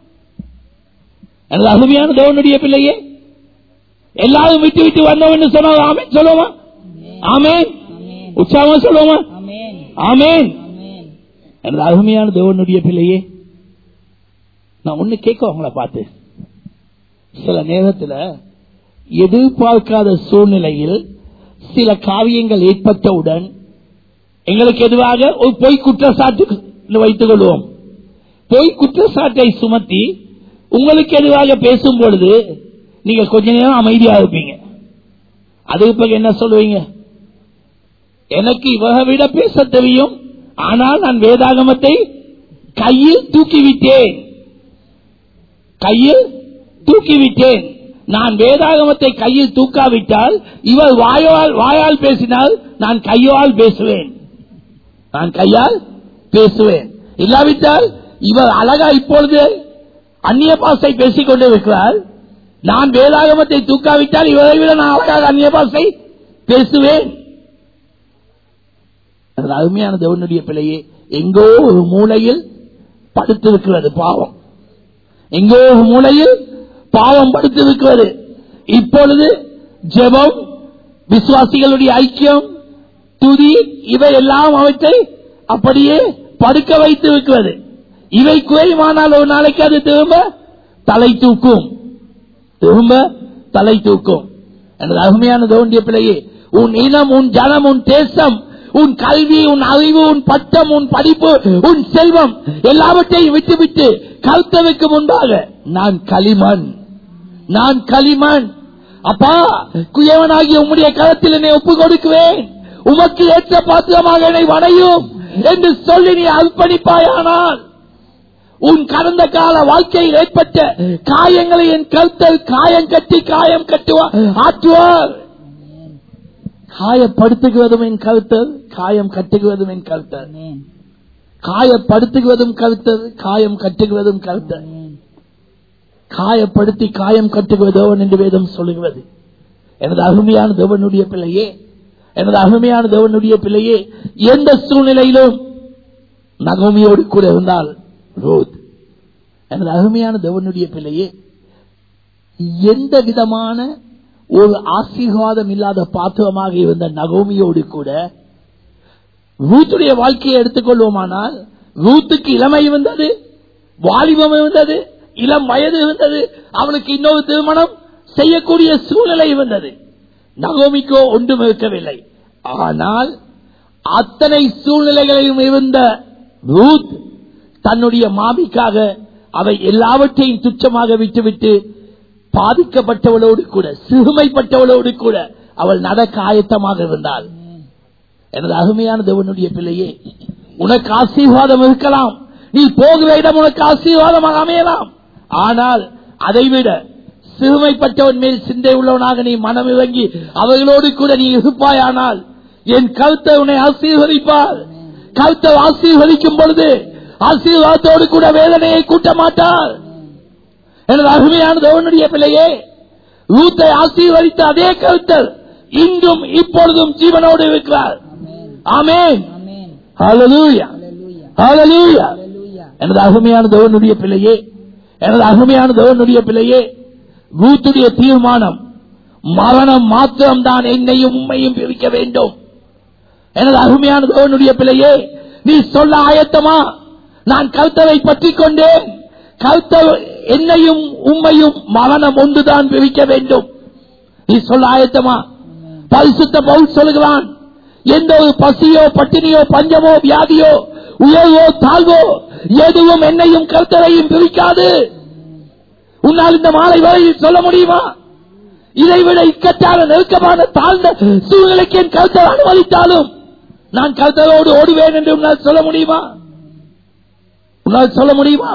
எனது அருமையான தேவனுடைய பிள்ளையே எல்லாரும் விட்டு விட்டு வந்தோம் என்று சொன்னோம் ஆமேன் சொல்லுவோமா ஆமேன் உற்சாகமா சொல்லுவோமா ஆமென் ஆமேன் ஆமென் எனது அருமையான தேவனுடைய பிள்ளையே நான் ஒண்ணு கேட்க உங்களை பார்த்து சில நேரத்துல எதிர்பார்க்காத சூழ்நிலையில் சில காவியங்கள் ஏற்பட்டவுடன் எங்களுக்கு எதுவாக ஒரு பொய் குற்றச்சாட்டு வைத்துக் கொள்வோம் பொய் குற்றச்சாட்டை சுமத்தி உங்களுக்கு எதுவாக பேசும் பொழுது நீங்க கொஞ்ச நேரம் அமைதியா இருப்பீங்க அதுக்கு பிறகு என்ன சொல்லுவீங்க எனக்கு இவக விட பேச தெரியும் ஆனால் நான் வேதாகமத்தை கையில் தூக்கிவிட்டேன் கையில் தூக்கிவிட்டேன் நான் வேதாகமத்தை கையில் தூக்காவிட்டால் இவர் வாயால் வாயால் பேசினால் நான் கையால் பேசுவேன் நான் கையால் பேசுவேன் இல்லாவிட்டால் இவர் அழகா இப்பொழுது அந்நிய பாசை பேசிக் கொண்டிருக்கிறார் நான் வேதாகமத்தை தூக்காவிட்டால் இவரை விட நான் அழகாக அந்நிய பாசை பேசுவேன் அது அருமையான தேவனுடைய பிள்ளையே எங்கோ ஒரு மூலையில் படுத்திருக்கிறது பாவம் எங்கோ ஒரு மூலையில் பாவம் படுத்திருக்கிறது இப்பொழுது ஜெபம் விசுவாசிகளுடைய ஐக்கியம் துதி இவை எல்லாம் அவற்றை அப்படியே படுக்க வைத்து இருக்கிறது இவை குறைவானால் ஒரு நாளைக்கு அது திரும்ப தலை தூக்கும் திரும்ப தலை தூக்கும் எனது அருமையான தோண்டிய பிள்ளையே உன் இனம் உன் ஜனம் உன் தேசம் உன் கல்வி உன் அறிவு உன் பட்டம் உன் படிப்பு உன் செல்வம் எல்லாவற்றையும் விட்டுவிட்டு கருத்தவுக்கு முன்பாக நான் களிமண் நான் களிமண் அப்பா குயவனாகிய உம்முடைய கரத்தில் என்னை ஒப்புக் கொடுக்குவேன் உமக்கு ஏற்ற பாத்திரமாக என்னை வணையும் என்று சொல்லி நீ அர்ப்பணிப்பாயானால் உன் கடந்த கால வாழ்க்கையில் ஏற்பட்ட காயங்களை என் கருத்தல் காயம் கட்டி காயம் கட்டுவார் ஆற்றுவார் காயப்படுத்துகிறதும் என் கருத்தல் காயம் கட்டுகிறதும் என் கருத்தல் ஆமென் காயப்படுத்துகிறதும் கருத்தல் காயம் கட்டுகிறதும் கருத்தல் ஆமென் காயப்படுத்தி காயம் கட்டுகிறதோவன் என்று வேதம் சொல்லுகிறது எனது அருமையான தேவனுடைய பிள்ளையே எனது அருமையான தேவனுடைய பிள்ளையே எந்த சூழ்நிலையிலும் நகோமியோடு கூட இருந்தால் ரூத் எனது அருமையான தேவனுடைய பிள்ளையே எந்த விதமான ஒரு ஆசீர்வாதம் இல்லாத பாத்திரமாக இருந்த நகோமியோடு கூட ரூத்துடைய வாழ்க்கையை எடுத்துக்கொள்வோமானால் ரூத்துக்கு இளமை இருந்தது வாலிபம் இருந்தது இளம் வயது இருந்தது அவனுக்கு இன்னொரு திருமணம் செய்யக்கூடிய சூழ்நிலை இருந்தது நகோமிக்கோ ஒன்றும் இருக்கவில்லை ஆனால் அத்தனை சூழ்நிலைகளையும் இருந்த ரூத் தன்னுடைய மாமிக்காக அவை எல்லாவற்றையும் துச்சமாக விட்டுவிட்டு பாதிக்கப்பட்டவளோடு கூட சிறுமைப்பட்டவளோடு கூட அவள் நடக்க ஆயத்தமாக இருந்தாள் எனது அருமையான தேவனுடைய பிள்ளையே உனக்கு ஆசீர்வாதம் இருக்கலாம் நீ போகிற இடம் உனக்கு ஆசீர்வாதமாக அமையலாம் ஆனால் அதைவிட சிறுமைப்பட்டவன் மேல் சிந்தை உள்ளவனாக நீ மனம் இறங்கி அவர்களோடு கூட நீ இருப்பாயானால் என் கருத்தை உன்னை ஆசீர்வதிப்பார் கருத்தை ஆசீர்வதிக்கும் பொழுது ஆசீர்வாதத்தோடு கூட வேதனையை கூட்ட மாட்டார் எனது அருமையான தேவனுடைய பிள்ளையே ரூத்தை ஆசீர்வதித்த அதே கருத்தர் இன்றும் இப்பொழுதும் ஜீவனோடு இருக்கிறார் ஆமென் ஆமென் ஹalleluya ஹalleluya ஹalleluya ஹalleluya எனது அருமையான தேவனுடைய பிள்ளையே எனது அருமையான தேவனுடைய பிள்ளையே ரூத்துடைய தீர்மானம் மரணம் மாத்திரம்தான் என்னையும் உண்மையும் பிரிக்க வேண்டும் எனது அருமையான தேவனுடைய பிள்ளையே நீ சொல்ல ஆயத்தமா நான் கருத்தரை பற்றி கொண்டேன் கருத்தர் என்னையும் உண்மையும் மரணம் ஒன்றுதான் பிரிக்க வேண்டும் நீ சொல்ல ஆயத்தமா பரிசுத்த பவுல் சொல்லுகிறான் எந்த ஒரு பசியோ பட்டினியோ பஞ்சமோ வியாதியோ உயர்வோ தாழ்வோ எதுவும் என்னையும் கருத்தரையும் பிரிக்காது உன்னால் இந்த மாலை வரையில் சொல்ல முடியுமா இதைவிட இக்கட்டான நெருக்கமான தாழ்ந்த சூழ்நிலைக்கு என் கருத்தர் அனுமதித்தாலும் நான் கருத்தரோடு ஓடுவேன் என்று உன்னால் சொல்ல முடியுமா உன்னால் சொல்ல முடியுமா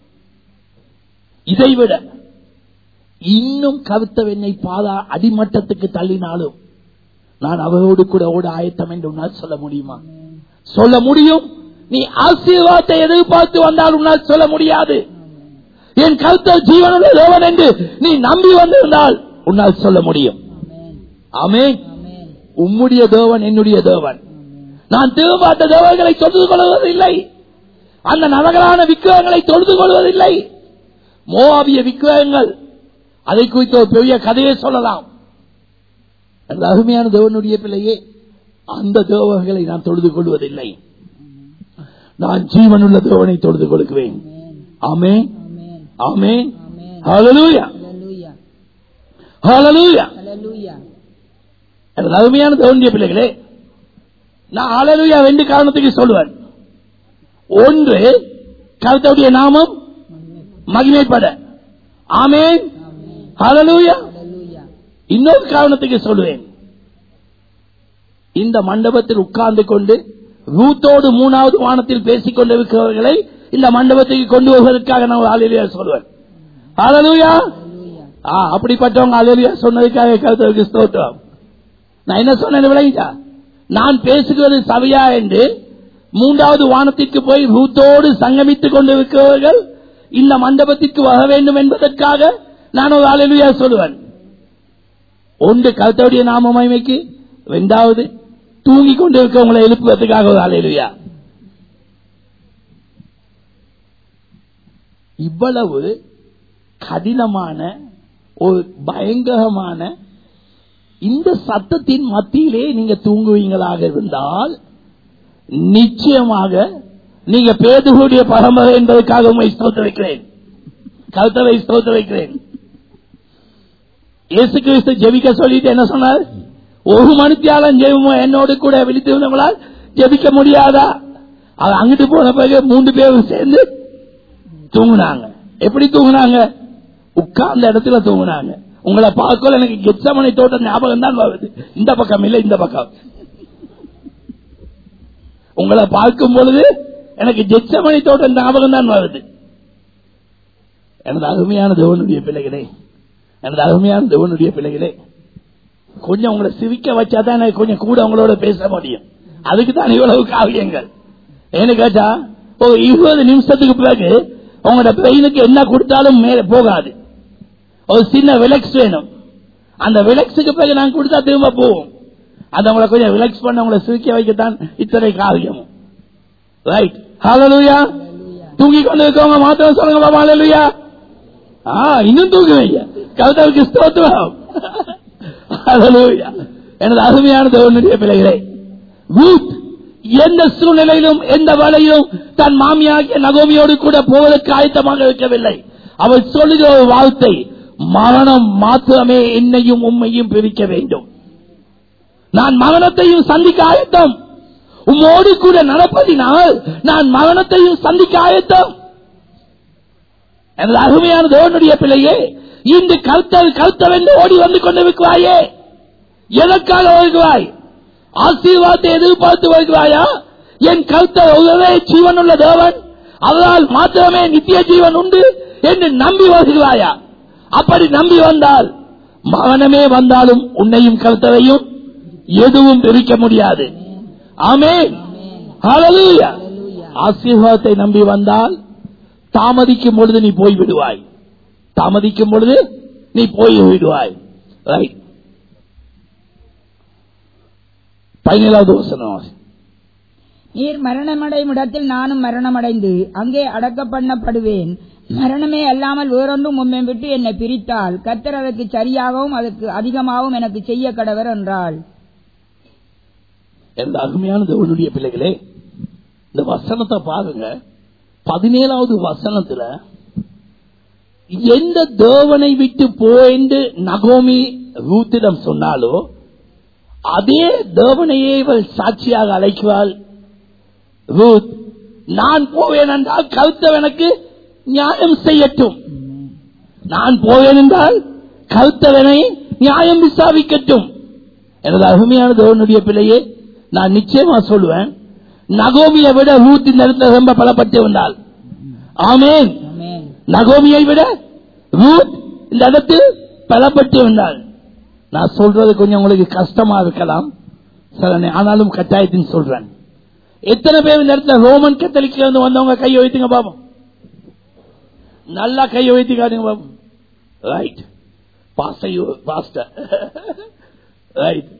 இதைவிட இன்னும் கருத்தர் என்னை பாதா அடிமட்டத்துக்கு தள்ளினாலும் நான் அவரோடு கூட ஓட ஆயத்தம் என்று உன்னால் சொல்ல முடியுமா சொல்ல முடியும் நீ ஆசீர்வாதத்தை எதிர்பார்த்து வந்தால் உன்னால் சொல்ல முடியாது என் கருத்தர் ஜீவனுள்ள தேவன் என்று நீ நம்பி வந்திருந்தால் உன்னால் சொல்ல முடியும் ஆமென் ஆமென் உம்முடைய தேவன் என்னுடைய தேவன் நான் திரும்பாட்ட தேவர்களை தொழுது கொள்வதில்லை அந்த நவகரான விக்கிரகங்களை தொழுது கொள்வதில்லை மோவாபிய விக்கிரகங்கள் அதை குறித்த ஒரு பெரிய கதையை சொல்லலாம் அந்த அருமையான தேவனுடைய பிள்ளையே அந்த தேவர்களை நான் தொழுது கொள்வதில்லை நான் ஜீவனுள்ள தேவனை தொழுது கொள்கிறேன் ஆமே ஆமென் ஆமே ஆமென் ஹalleluya ஹalleluya ஹalleluya ஹalleluya எனது அருமையான தேவனுடைய பிள்ளைகளே நான் ஹalleluya ரெண்டு காரணத்துக்கு சொல்லுவேன் ஒன்று கருத்துடைய நாமம் மகிமைப்பட ஆமென் ஹalleluya ஹalleluya இன்னொரு காரணத்துக்கு சொல்லுவேன் இந்த மண்டபத்தில் உட்கார்ந்து கொண்டு ரூத்தோடு மூணாவது வானத்தில் பேசிக் கொண்டிருக்கிறவர்களை இந்த மண்டபத்துக்கு கொண்டு வருவதற்காக நான் அலையிலியா சொல்லுவேன் ஹalleluya ஹalleluya ஆ, அப்படிப்பட்டவங்க அலையிலியா சொன்னதுக்காக கருத்துக்கு ஸ்தோத்திரம் நான் என்ன சொன்னேன் விளங்கிட்டா நான் பேசுகிறது சபையா என்று மூன்றாவது வானத்திற்கு போய் ரூத்தோடு சங்கமித்துக் கொண்டிருக்கிறவர்கள் இந்த மண்டபத்திற்கு வர வேண்டும் என்பதற்காக நான் ஒரு அலையிலியா சொல்லுவேன் ஒன்று கருத்தவுடைய நாம மகிமைக்கு இரண்டாவது தூங்கி கொண்டிருக்கவங்களை எழுப்புவதற்காக ஒரு அலையிலுயா இவ்வளவு கடினமான ஒரு பயங்கரமான இந்த சத்தத்தின் மத்தியிலே நீங்க தூங்குவீங்களாக இருந்தால் நிச்சயமாக நீங்க பேதுகளுடைய பரம்பரை என்பதற்காக உண்மை ஸ்தோத்த வைக்கிறேன் கருத்தவை ஸ்தோத்த வைக்கிறேன் இயேசு கிறிஸ்து ஜெபிக்க சொல்லிட்டு என்ன சொன்னார் ஒரு மணித்தியாலம் ஜெபமோ என்னோடு கூட விழித்திருந்தவங்களால் ஜெபிக்க முடியாதா அது அங்கிட்டு போன பிறகு மூன்று பேரும் சேர்ந்து தூங்குனாங்க எப்படி தூங்குனாங்க உட்கார்ந்த இடத்துல தூங்குனாங்க உங்களை பார்க்கல எனக்கு கெச்சமனை தோட்ட ஞாபகம் தான் வருது இந்த பக்கம் இல்ல இந்த பக்கம் உங்களை பார்க்கும் பொழுது எனக்கு ஜெச்சமணி தோட்டம் ஞாபகம் தான் வருது எனது அருமையான தேவனுடைய பிள்ளைகளே எனது அருமையான தேவனுடைய பிள்ளைகளே கொஞ்சம் உங்களை சிரிக்க வச்சா தான் எனக்கு கொஞ்சம் கூட உங்களோட பேச முடியும் அதுக்கு தான் இவ்வளவு காவியங்கள் ஏன்னு கேட்டா ஒரு இருபது நிமிஷத்துக்கு பிறகு உங்களோட பிரெயினுக்கு என்ன கொடுத்தாலும் மேல போகாது ஒரு சின்ன விலக்ஸ் வேணும் அந்த விலக்ஸுக்கு பிறகு நான் கொடுத்தா திரும்ப போவோம் அது உங்களை கொஞ்சம் ரிலாக்ஸ் பண்ண உங்களை சிரிக்க வைக்கத்தான் இத்தனை காவியம் ரைட் ஹalleluya ஹalleluya தூங்கி கொண்டு இருக்கவங்க மாத்திரம் சொல்லுங்க பாபா இல்லையா ஆ இன்னும் தூங்குவீங்க கவிதாவுக்கு ஸ்தோத்திரம் Hallelujah. எனது அருமையான தேவனுடைய பிள்ளைகளே ரூத் எந்த சூழ்நிலையிலும் எந்த வேலையிலும் தன் மாமியாகிய நகோமியோடு கூட போவதற்கு ஆயத்தமாக இருக்கவில்லை அவள் சொல்லுகிற ஒரு வார்த்தை மரணம் மாத்திரமே என்னையும் உண்மையும் பிரிக்க வேண்டும் நான் மரணத்தையும் சந்திக்க ஆயத்தம் உம்மோடு கூட நடப்பதினால் நான் மரணத்தையும் சந்திக்க ஆயத்தம் எனது அருமையான தேவனுடைய பிள்ளையே இன்று கருத்தல் கருத்தவென்று ஓடி வந்து கொண்டிருக்கிறாயே எதற்காக வருகிறாய் ஆசீர்வாதத்தை எதிர்பார்த்து வருகிறாயா என் கருத்தர் ஒருவரே ஜீவனுள்ள தேவன் அதனால் மாத்திரமே நித்திய ஜீவன் உண்டு என்று நம்பி வருகிறாயா அப்படி நம்பி வந்தால் மரணமே வந்தாலும் உன்னையும் கருத்தரையும் எதுவும் பிரிக்க முடியாது ஆமே ஆசீர்வாதத்தை நம்பி வந்தால் தாமதிக்கும் பொழுது நீ போய் விடுவாய் தாமதிக்கும் பொழுது நீ போய் விடுவாய் ரைட் பதினேழாவது வசனம் நீர் மரணமடையும் இடத்தில் நானும் மரணமடைந்து அங்கே அடக்க பண்ணப்படுவேன் மரணமே அல்லாமல் வேறொன்றும் உண்மை விட்டு என்னை பிரித்தால் கத்தர் அதற்கு சரியாகவும் அதற்கு அதிகமாகவும் எனக்கு செய்ய கடவர் என்றாள் எந்த அருமையான தேவனுடைய பிள்ளைகளே இந்த வசனத்தை பாருங்க பதினேழாவது வசனத்துல எந்த தேவனை விட்டு போய்ந்து நகோமி ரூத்திடம் சொன்னாலோ அதே தேவனையே இவள் சாட்சியாக அழைக்குவாள் ரூத் நான் போவேன் என்றால் கருத்தவ எனக்கு நியாயம் செய்யட்டும் நான் போவேன் என்றால் கருத்தவனை நியாயம் விசாரிக்கட்டும் எனது அருமையான தேவனுடைய பிள்ளையே நான் நிச்சயமா சொல்லுவேன் நகோமியை விட ரூத் இந்த இடத்துல ரொம்ப பலப்பட்டு வந்தாள் ஆமேன் ஆமென். நகோமியை விட ரூத் இந்த இடத்தில் பலப்பட்டு வந்தாள் நான் சொல்றது கொஞ்சம் உங்களுக்கு கஷ்டமா இருக்கலாம் சில நே- ஆனாலும் கட்டாயத்தின் சொல்றேன் எத்தனை பேர் இந்த இடத்துல ரோமன் கத்தலிக்ல இருந்து வந்தவங்க கையை வைத்துங்க பாப்போம் நல்லா கையை வைத்து காட்டுங்க பாப்போம் ரைட் பாஸ்டையோ பாஸ்டர் ரைட்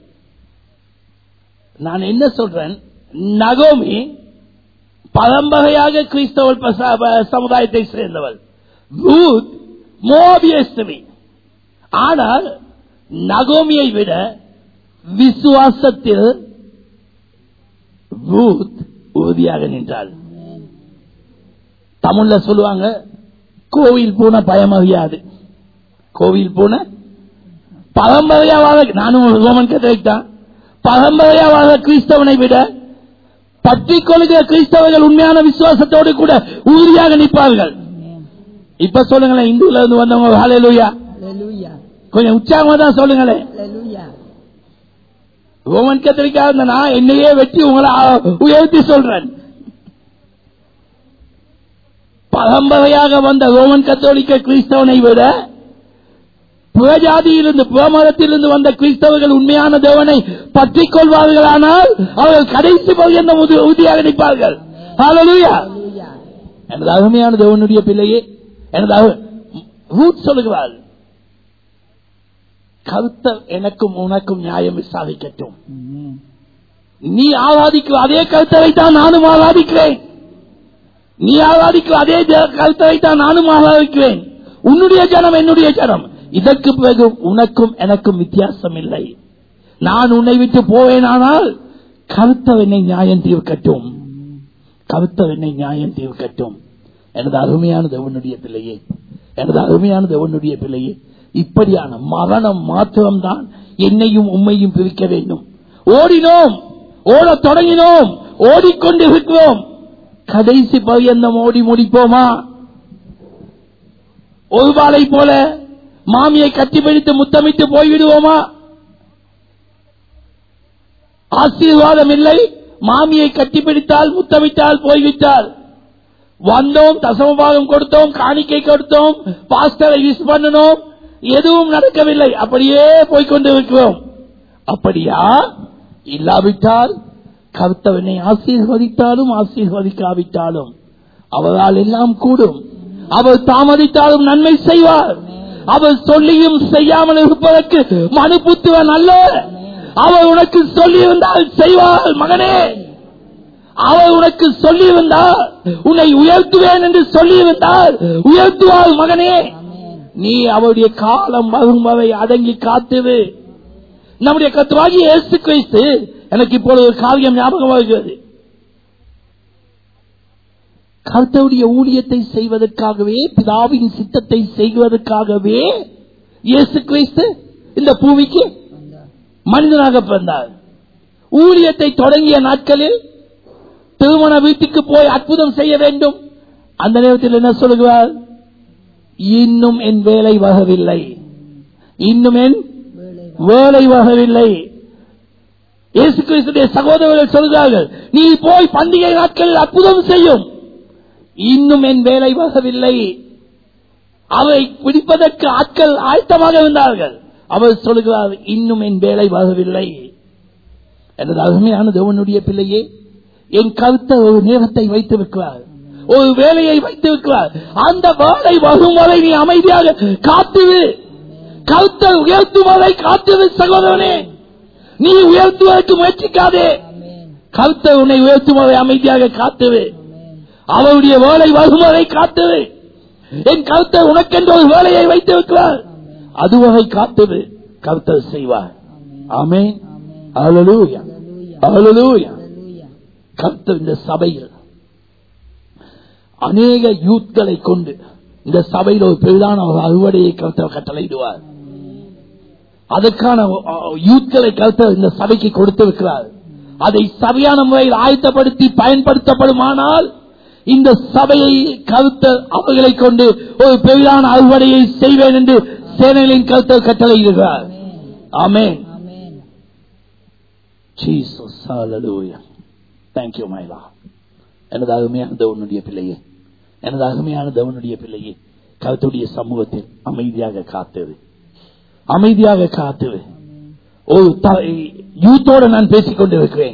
நான் என்ன சொல்றேன் நகோமி பரம்பரையாக கிறிஸ்தவ பச- ப- சமுதாயத்தை சேர்ந்தவள் ரூத் மோபிய ஸ்திரீ ஆனால் நகோமியை விட விசுவாசத்தில் ரூத் உறுதியாக நின்றாள் தமிழ்ல சொல்லுவாங்க கோவில் பூனை பயம் அறியாது கோவில் பூனை பரம்பரையாவாக நானும் ஒரு ரோமன் கத்தரிக் தான் பரம்பரையாவாக கிறிஸ்தவனை விட பற்றிக் கொள்கிற கிறிஸ்தவர்கள் உண்மையான விசுவாசத்தோடு கூட உறுதியாக நிற்பார்கள் இப்ப சொல்லுங்களேன் இந்துல இருந்து வந்தவங்க ஹalleluya Hallelujah. கொஞ்சம் உற்சாகமா தான் சொல்லுங்களேன் Hallelujah. ரோமன் கத்தரிக்கா இருந்த நான் என்னையே வெட்டி உங்களை ஆ- உயர்த்தி சொல்றேன் பரம்பரையாக வந்த ரோமன் கத்தோலிக்க கிறிஸ்தவனை விட புறஜாதியிலிருந்து புறமதத்திலிருந்து வந்த கிறிஸ்தவர்கள் உண்மையான தேவனை பற்றிக் கொள்வார்களானால் அவர்கள் கடைசி பகுதி உறுதியாக நிற்பார்கள் ஹalleluya Hallelujah. எனது அருமையான தேவனுடைய பிள்ளையே எனது அரு- ரூத் சொல்லுகிறாள் கருத்த எனக்கும் உனக்கும் நியாயம் விசாரிக்கட்டும் Amen. நீ ஆராதிக்கிற அதே கருத்தரை தான் நானும் ஆராதிக்கிறேன் நீ ஆராதிக்கிற அதே ஜ- கருத்தரை தான் நானும் ஆராதிக்கிறேன் உன்னுடைய ஜனம் என்னுடைய ஜனம் இதற்கு பிறகு உனக்கும் எனக்கும் வித்தியாசம் இல்லை நான் உன்னை விட்டு போவேனானால் கருத்தர் என்னை நியாயம் தீர்க்கட்டும் கருத்தர் என்னை நியாயம் தீர்க்கட்டும் எனது அருமையான தேவனுடைய பிள்ளையே எனது அருமையான தேவனுடைய பிள்ளையே இப்படியான மரணம் மாத்திரம்தான் என்னையும் உண்மையும் பிரிக்க வேண்டும் ஓடினோம் ஓடத் தொடங்கினோம் ஓடிக்கொண்டு இருக்கிறோம் கடைசி பரியந்தம் ஓடி முடிப்போமா ஒரு பாலை போல மாமியை கட்டிப்பிடித்து முத்தமிட்டு போய்விடுவோமா ஆசீர்வாதம் இல்லை மாமியை கட்டிப்பிடித்தால் முத்தமிட்டால் போய்விட்டால் வந்தோம் தசமபாகம் கொடுத்தோம் காணிக்கை கொடுத்தோம் பாஸ்டரை யூஸ் பண்ணினோம் எதுவும் நடக்கவில்லை அப்படியே போய்க்கொண்டு இருக்கிறோம் அப்படியா இல்லாவிட்டால் கர்த்தவனை ஆசீர்வதித்தாலும் ஆசீர்வதிக்காவிட்டாலும் அவரால் எல்லாம் கூடும் அவர் தாமதித்தாலும் நன்மை செய்வார் அவர் சொல்லியும் செய்யாமல் இருப்பதற்கு மனு புத்துவன் அல்ல அவர் உனக்கு சொல்லியிருந்தால் செய்வார் மகனே அவர் உனக்கு சொல்லியிருந்தார் உன்னை உயர்த்துவேன் என்று சொல்லியிருந்தார் உயர்த்துவார் மகனே நீ அவருடைய காலம் வரும் வரை அடங்கி காத்துது நம்முடைய கத்துவாகி இயேசு கிறிஸ்து எனக்கு இப்பொழுது ஒரு காரியம் ஞாபகம் வருகிறது கர்த்தருடைய ஊழியத்தை செய்வதற்காகவே பிதாவின் சித்தத்தை செய்வதற்காகவே இயேசு கிறிஸ்து இந்த பூமிக்கு மனிதனாக பிறந்தார் ஊழியத்தை தொடங்கிய நாட்களில் திருமண வீட்டுக்கு போய் அற்புதம் செய்ய வேண்டும் அந்த நேரத்தில் என்ன சொல்லுகிறார் இன்னும் என் வேலை வகவில்லை இன்னும் என் வேலை வகவில்லை இயேசு கிறிஸ்துடைய சகோதரர்கள் சொல்கிறார்கள் நீ போய் பண்டிகை நாட்களில் அற்புதம் செய்யும் இன்னும் என் வேலை வகவில்லை அவை பிடிப்பதற்கு ஆட்கள் ஆயத்தமாக இருந்தார்கள் அவர் சொல்கிறார் இன்னும் என் வேலை வகவில்லை எனது அருமையான தேவனுடைய பிள்ளையே என் கருத்த ஒரு நேரத்தை வைத்திருக்கிறார் ஒரு வேலையை வைத்திருக்கிறார் அந்த வேலை வரும் வரை நீ அமைதியாக காத்துது கருத்த உயர்த்தும் வரை காத்துது சகோதரனே நீ உயர்த்துவதற்கு முயற்சிக்காதே கருத்த உன்னை உயர்த்தும் வரை அமைதியாக காத்துது அவருடைய வேலை வரும் வரை காத்துது என் கருத்தர் உனக்கென்று ஒரு வேலையை வைத்திருக்கிறார் அதுவரை காத்துது கருத்தர் செய்வார் ஆமென் Hallelujah. Hallelujah. கர்த்தர் இந்த சபையில் அநேக யூத்களை கொண்டு இந்த சபையில் ஒரு பெரிதான ஒரு அறுவடையை கருத்தர் கட்டளையிடுவார் அதற்கான அஹ், யூத்களை கருத்தர் இந்த சபைக்கு கொடுத்திருக்கிறார் அதை சரியான முறையில் ஆயத்தப்படுத்தி பயன்படுத்தப்படுமானால் இந்த சபையை கருத்தர் அவர்களை கொண்டு ஒரு பெரிதான அறுவடையை செய்வேன் என்று சேனைகளின் கருத்தர் கட்டளையிடுகிறார் ஆமென் Jesus, hallelujah. Thank you, my Lord. எனது அருமையான தேவனுடைய பிள்ளையே எனது அருமையான தேவனுடைய பிள்ளையே கருத்துடைய சமூகத்தில் அமைதியாக காத்தது அமைதியாக காத்தது ஒரு யூத்தோட நான் பேசிக் கொண்டிருக்கிறேன்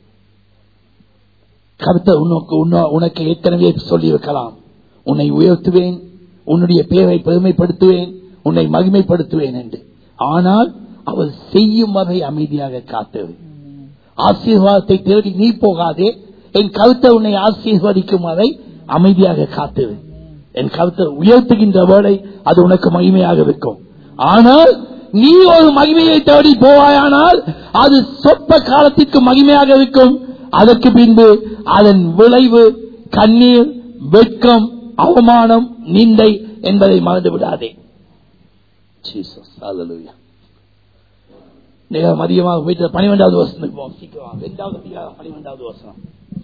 கருத்த உனக்கு உன்ன- உனக்கு ஏற்கனவே சொல்லியிருக்கலாம் உன்னை உயர்த்துவேன் உன்னுடைய பெயரை பெருமைப்படுத்துவேன் உன்னை மகிமைப்படுத்துவேன் என்று ஆனால் அவர் செய்யும் வரை அமைதியாக காத்தது ஆசீர்வாதத்தை தேடி நீ போகாதே என் கருத்தை உன்னை ஆசீர்வதிக்கும் வரை அமைதியாக காத்தது என் கருத்தை உயர்த்துகின்ற வேளை அது உனக்கு மகிமையாக இருக்கும் ஆனால் நீ ஒரு மகிமையை தேடி போவாயானால் அது சொற்ப காலத்திற்கு மகிமையாக இருக்கும் அதற்கு பின்பு அதன் விளைவு கண்ணீர் வெட்கம் அவமானம் நிந்தை என்பதை மறந்து விடாதே Jesus, hallelujah. நேரம் அதிகமாக போயிட்டு பனிரெண்டாவது வருஷம் போவோம் சீக்கிரம் ரெண்டாவது அதிகாரம் பனிரெண்டாவது வருஷம்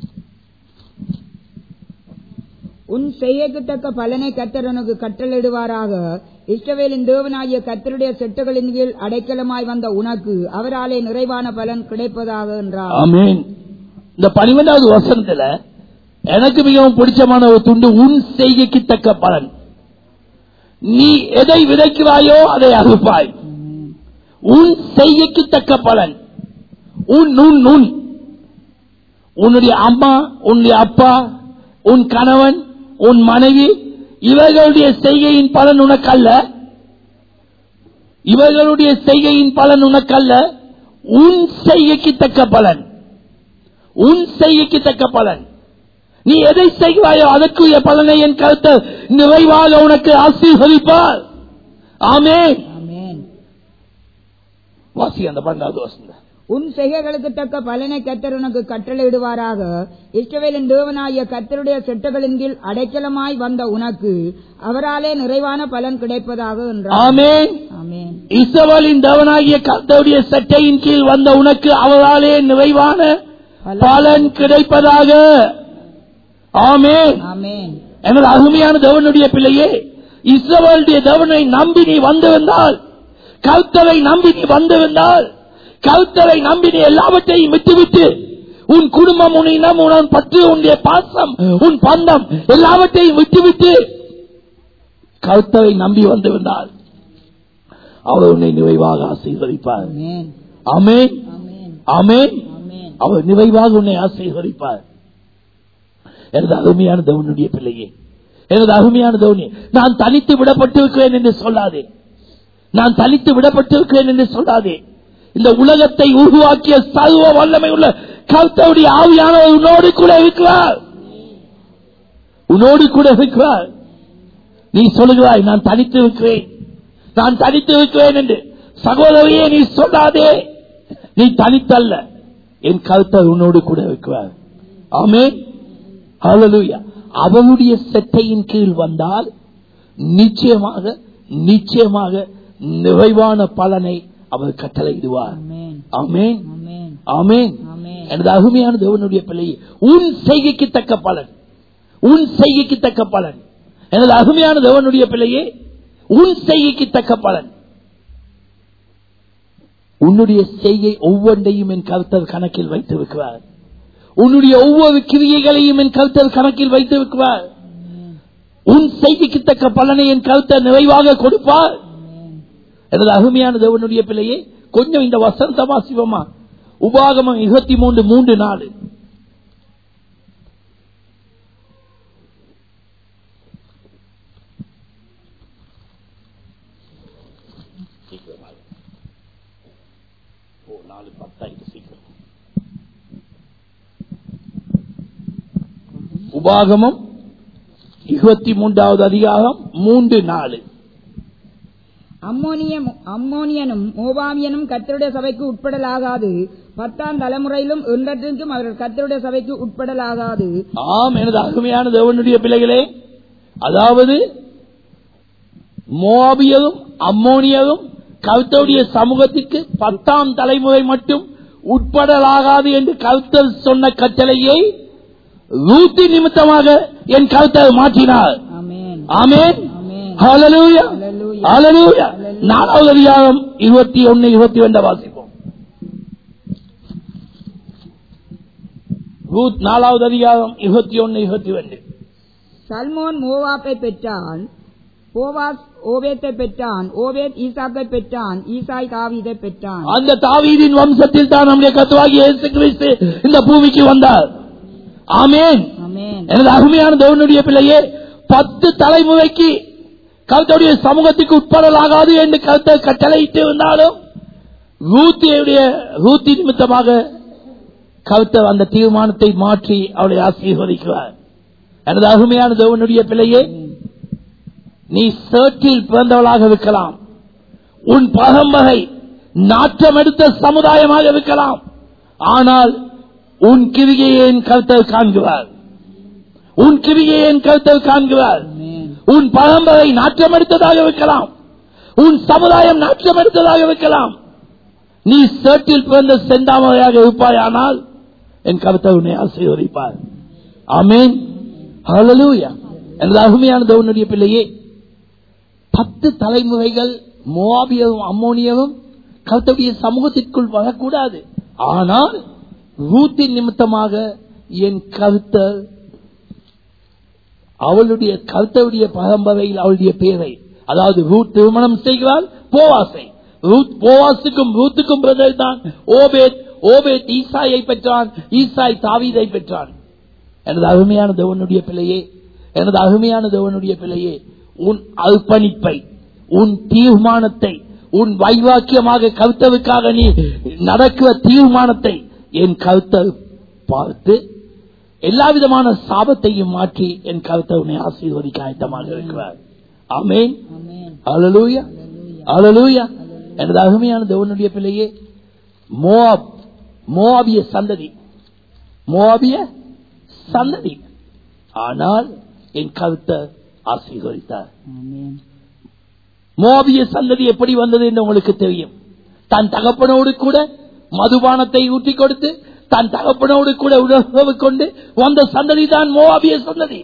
உன் செய்யத்தக்க பலனை கர்த்தர் உனக்கு கட்டளையிடுவாராக இஸ்ரவேலின் தேவனாகிய கர்த்தருடைய செட்டுகளின் கீழ் அடைக்கலமாய் வந்த உனக்கு அவராலே நிறைவான பலன் கிடைப்பதாக என்றார் ஆமென் இந்த பனிரெண்டாவது வருஷத்துல எனக்கு மிகவும் பிடிச்சமான ஒரு துண்டு உன் செய்கைக்கு தக்க பலன் நீ எதை விதைக்கிறாயோ அதை அறுப்பாய் உன் செய்கைக்கு தக்க பலன் உன் உன் உன் உன்னுடைய அம்மா உன்னுடைய அப்பா உன் கணவன் உன் மனைவி இவர்களுடைய செய்கையின் பலன் உனக்கல்ல இவர்களுடைய செய்கையின் பலன் உனக்கல்ல உன் செய்கைக்கு தக்க பலன் உன் செய்கைக்கு தக்க பலன் நீ எதை செய்கிறாயோ அதற்குரிய பலனை என் கருத்தை நிறைவாக உனக்கு ஆசீர்வதிப்பார் ஆமே ஆமென். வாசி அந்த பன்னெண்டாவது வசந்த உன் செய்கைகளுக்கு தக்க பலனை கர்த்தர் உனக்கு கட்டளையிடுவாராக இஸ்ரவேலின் தேவனாகிய கர்த்தருடைய செட்டுகளின் கீழ் அடைக்கலமாய் வந்த உனக்கு அவராலே நிறைவான பலன் கிடைப்பதாக என்றார் ஆமேன் ஆமென் இஸ்ரவேலின் தேவனாகிய கர்த்தருடைய சட்டையின் கீழ் வந்த உனக்கு அவராலே நிறைவான பலன் கிடைப்பதாக ஆமேன் ஆமென் எனது அருமையான தேவனுடைய பிள்ளையே இஸ்ரவேலுடைய தேவனை நம்பி நீ வந்திருந்தால் கர்த்தரை நம்பி நீ வந்திருந்தால் கர்த்தரை நம்பி நீ எல்லாவற்றையும் விட்டுவிட்டு உன் குடும்பம் உன் இனம் உன் பற்று உன்னுடைய பாசம் உன் பந்தம் எல்லாவற்றையும் விட்டுவிட்டு கர்த்தரை நம்பி வந்திருந்தால் அவர் உன்னை நிறைவாக ஆசீர்வதிப்பார் ஆமென் ஆமென் ஆமென் ஆமென் ஆமென் அவர் நிறைவாக உன்னை ஆசீர்வதிப்பார் எனது அருமையான தேவனுடைய பிள்ளையே எனது அருமையான தேவனே நான் தனித்து விடப்பட்டிருக்கிறேன் என்று சொல்லாதே நான் தனித்து விடப்பட்டிருக்கிறேன் என்று சொல்லாதே இந்த உலகத்தை உருவாக்கிய சர்வ வல்லமை உள்ள கர்த்தருடைய ஆவியானவர் உன்னோடு கூட இருக்கிறார் உன்னோடு கூட இருக்கிறார் நீ சொல்லுகிறாய் நான் தனித்து இருக்கிறேன் நான் தனித்து இருக்கிறேன் என்று சகோதரியே நீ சொல்லாதே நீ தனித்தல்ல என் கருத்தர் உன்னோடு கூட இருக்கிறார் ஆமே ஹalleluya அவருடைய செட்டையின் கீழ் வந்தால் நிச்சயமாக நிச்சயமாக நிறைவான பலனை அவர் கட்டளையிடுவார் ஆமென் ஆமேன் ஆமென் ஆமேன் ஆமென் எனது அருமையான தேவனுடைய பிள்ளையே உன் செய்கைக்கு தக்க பலன் உன் செய்கைக்கு தக்க பலன் எனது அருமையான தேவனுடைய பிள்ளையே உன் செய்கைக்கு தக்க பலன் உன்னுடைய செய்கை ஒவ்வொன்றையும் என் கருத்தர் கணக்கில் வைத்திருக்கிறார் உன்னுடைய ஒவ்வொரு கிரியைகளையும் என் கருத்தர் கணக்கில் வைத்திருக்கிறார் உன் செய்கைக்கு தக்க பலனை என் கருத்தர் நிறைவாக கொடுப்பார் எனது அருமையான தேவனுடைய பிள்ளையே கொஞ்சம் இந்த வசந்தமா சிவமா உபாகமம் இருபத்தி மூன்று மூன்று நாலு உபாகமம் இருபத்தி மூன்றாவது அதிகாரம் மூன்று நாலு அம்மோனியம் அம்மோனியனும் மோபாமியனும் கர்த்தருடைய சபைக்கு உட்படலாகாது பத்தாம் தலைமுறையிலும் என்றென்றும் அவர்கள் கர்த்தருடைய சபைக்கு உட்படலாகாது ஆம் எனது அருமையான தேவனுடைய பிள்ளைகளே அதாவது மோபியரும் அம்மோனியரும் கருத்தருடைய சமூகத்திற்கு பத்தாம் தலைமுறை மட்டும் உட்படலாகாது என்று கருத்தர் சொன்ன கட்டளையை ரூத்தி நிமித்தமாக என் கருத்தர் மாற்றினார் ஆமென் ஆமேன் ஆமென் ஹalleluya Hallelujah. ஹalleluya நாலாவது அதிகாரம் இருபத்தி ஒன்னு இருபத்தி ரெண்டு வாசிப்போம் ரூத் நாலாவது அதிகாரம் இருபத்தி ஒன்னு இருபத்தி ரெண்டு சல்மோன் மோவாப்பை பெற்றான் போவாஸ் ஓபேத்தை பெற்றான் ஓபேத் ஈசாக்கை பெற்றான் ஈசாய் தாவீதை பெற்றான் அந்த தாவீதின் வம்சத்தில் தான் நம்முடைய கத்துவாகி இயேசு கிறிஸ்து இந்த பூமிக்கு வந்தார் ஆமேன் ஆமென் எனது அருமையான தேவனுடைய பிள்ளையே பத்து தலைமுறைக்கு கருத்துடைய சமூகத்துக்கு உட்படலாகாது என்று கருத்தை கட்டளையிட்டு இருந்தாலும் ரூத்தியுடைய ரூத்தி நிமித்தமாக கருத்த அந்த தீர்மானத்தை மாற்றி அவளை ஆசீர்வதிக்கிறார் எனது அருமையான தேவனுடைய பிள்ளையே நீ சேற்றில் பிறந்தவளாக இருக்கலாம் உன் பரம்பரை நாற்றம் எடுத்த சமுதாயமாக இருக்கலாம் ஆனால் உன் கிரிகையை என் கருத்தர் காண்கிறார் உன் கிரிகையை என் கருத்தர் காண்கிறார் ஆமென் உன் பரம்பரை நாற்றம் எடுத்ததாக இருக்கலாம் உன் சமுதாயம் நாற்றம் எடுத்ததாக இருக்கலாம் நீ சேற்றில் பிறந்த செந்தாமரையாக இருப்பாயானால் என் கருத்தை உன்னை ஆசீர்வதிப்பார் ஆமேன் ஹalleluya எனது அருமையான தேவனுடைய பிள்ளையே பத்து தலைமுறைகள் மோபியவும் அம்மோனியவும் கருத்துடைய சமூகத்திற்குள் வரக்கூடாது ஆனால் ரூத்தின் நிமித்தமாக என் கருத்தர் அவளுடைய கருத்தவுடைய பரம்பரையில் அவளுடைய பேரை அதாவது ரூத் திருமணம் செய்கிறாள் போவாசை ரூத் போவாசுக்கும் ரூத்துக்கும் பிரதர் தான் ஓபேத் ஓபேத் ஈசாயை பெற்றான் ஈசாய் தாவீதை பெற்றான் எனது அருமையான தேவனுடைய பிள்ளையே எனது அருமையான தேவனுடைய பிள்ளையே உன் அர்ப்பணிப்பை உன் தீர்மானத்தை உன் வைவாக்கியமாக கருத்தவுக்காக நீ நடக்கிற தீர்மானத்தை என் கருத்தை பார்த்து எல்லா விதமான சாபத்தையும் மாற்றி என் கருத்தை உன்னை ஆசீர்வதிக்க ஆயத்தமாக இருக்கிறார் ஆமேன் ஆமென் அலலூயா அலலூயா எனது அருமையான தேவனுடைய பிள்ளையே மோப் மோபிய சந்ததி மோபிய சந்ததி ஆனால் என் கருத்தை ஆசீர்வதித்தார் ஆமென் மோபிய சந்ததி எப்படி வந்தது என்று உங்களுக்கு தெரியும் தன் தகப்பனோடு கூட மதுபானத்தை ஊற்றி கொடுத்து தன் தகப்பனோடு கூட உணவு கொண்டு வந்த சந்ததி தான் மோவாபிய சந்ததி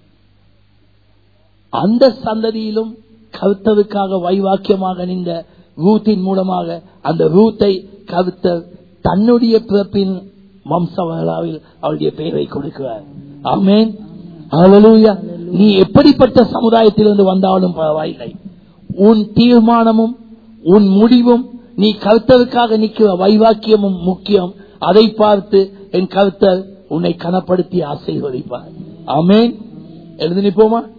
அந்த சந்ததியிலும் கருத்தவுக்காக வைவாக்கியமாக நின்ற ரூத்தின் மூலமாக அந்த ரூத்தை கருத்தர் தன்னுடைய பிறப்பின் வம்சவகலாவில் அவருடைய பெயரை கொடுக்கிறார் ஆமேன் ஹalleluya நீ எப்படிப்பட்ட சமுதாயத்திலிருந்து வந்தாலும் பரவாயில்லை உன் தீர்மானமும் உன் முடிவும் நீ கருத்தருக்காக நிற்கிற வைவாக்கியமும் முக்கியம் அதை பார்த்து என் கருத்தர் உன்னை கனப்படுத்தி ஆசீர்வதிப்பார் ஆமேன் எழுதி நிற்போமா